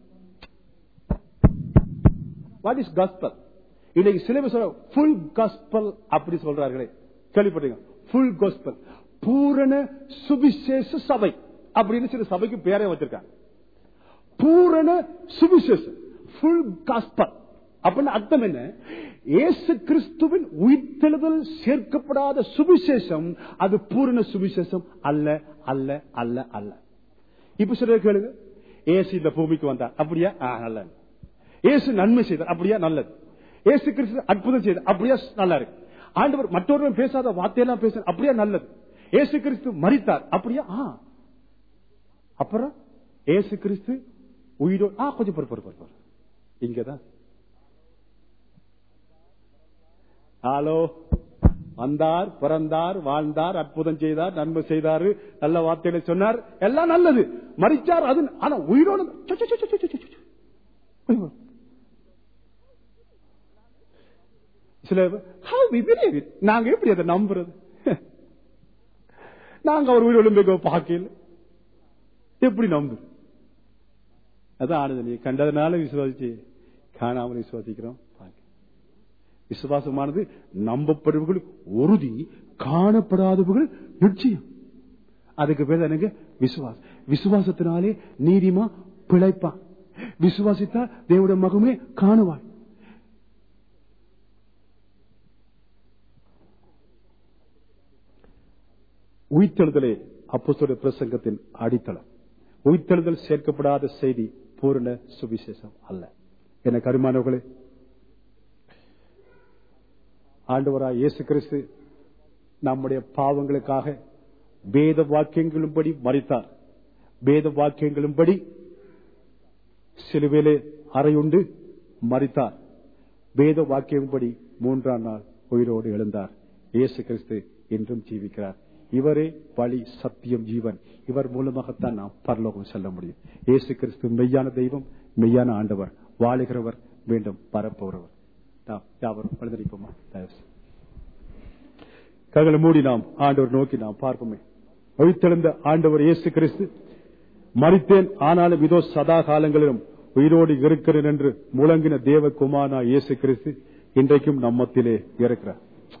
வாட் இஸ் காஸ்பல் இன்னைக்கு சில பேர் சொல்ற ஃபுல் காஸ்பல் அப்படி சொல்றார்களே கேள்விப்பட்டீங்க ஃபுல் காஸ்பல் பூரண சுவிசேஷ சபை அப்படின்னு சில சபைக்கு பேரே வச்சிருக்காங்க பூரண சுவிசேஷம் ஃபுல் காஸ்பல் அப்படின்னு அர்த்தம் என்ன இயேசு கிறிஸ்துவின் உயிர்த்தெழுதல் சேர்க்கப்படாத சுவிசேஷம் அது பூரண சுவிசேஷம் அல்ல அல்ல அல்ல அல்ல இப்ப சில கேளுங்க ஏசு இந்த பூமிக்கு வந்தார் அப்படியா ஆ, நல்லது இயேசு நன்மை செய்தார் அப்படியா நல்லது இயேசு கிறிஸ்து அற்புதம் செய்தார் அப்படியா நல்லா இருக்கு ஆண்டவர் மற்றவர்கள் பேசாத வார்த்தையெல்லாம் பேச அப்படியா நல்லது இயேசு கிறிஸ்து மரித்தார் அப்படியா ஆ அப்புறம் இயேசு கிறிஸ்து உயிரோ ஆ கொஞ்சம் பொறு பொறு பொறு பொறு இங்கதான் ஹலோ வந்தார் பிறந்தார் வாழ்ந்தார் அற்புதம் செய்தார் நன்மை செய்தார் நல்ல வார்த்தைகளை சொன்னார் எல்லாம் நல்லது மறிச்சார் அது ஆனா உயிரோடு சு, சு, சு, சு, சு, சு, சு. உயிரோடு. சில பேர், how we believe it? நாங்க எப்படி அதை நம்புறது நாங்க அவர் உயிரோடு பார்க்கல எப்படி நம்பு அதான் ஆனது நீ கண்டதுனால விசுவாசிச்சு காணாமல் விசுவாசிக்கிறோம் பார்க்க. விசுவாசமானது நம்பப்படுபவர்கள் உறுதி காணப்படாதவர்கள் நிச்சயம் அதுக்கு பேர் எனக்கு விசுவாசம் விசுவாசத்தினாலே நீதிமா பிழைப்பான் விசுவாசித்தா தேவடைய மகமே காணுவாய் உயிர்த்தெழுதலே அப்போஸ்தலர் பிரசங்கத்தின் அடித்தளம் உயிர்த்தெழுதல் சேர்க்கப்படாத செய்தி பூரண சுவிசேஷம் அல்ல என கருமானவர்களே ஆண்டவராய் இயேசு கிறிஸ்து நம்முடைய பாவங்களுக்காக வேத வாக்கியங்களும்படி மறித்தார் வேத வாக்கியங்களும்படி சிலுவிலே அறையுண்டு மறித்தார் வேத வாக்கியம்படி மூன்றாம் நாள் உயிரோடு எழுந்தார் இயேசு கிறிஸ்து என்றும் ஜீவிக்கிறார் இவரே வழி சத்தியம் ஜீவன் இவர் மூலமாகத்தான் நாம் பரலோகம் செல்ல முடியும் இயேசு கிறிஸ்து மெய்யான தெய்வம் மெய்யான ஆண்டவர் வாழுகிறவர் மீண்டும் பரப்போறவர் நாம் யாவரும் எழுந்திருப்போமா தயவு செய்து. கண்களை மூடி நாம் ஆண்டவர் நோக்கி நாம் பார்ப்போமே ஒழித்தெழுந்த ஆண்டவர் இயேசு கிறிஸ்து மறித்தேன் ஆனாலும் இதோ சதா காலங்களிலும் உயிரோடு இருக்கிறேன் என்று முழங்கின தேவகுமாரா இயேசு கிறிஸ்து இன்றைக்கும் நம்மத்திலே இருக்கிறார்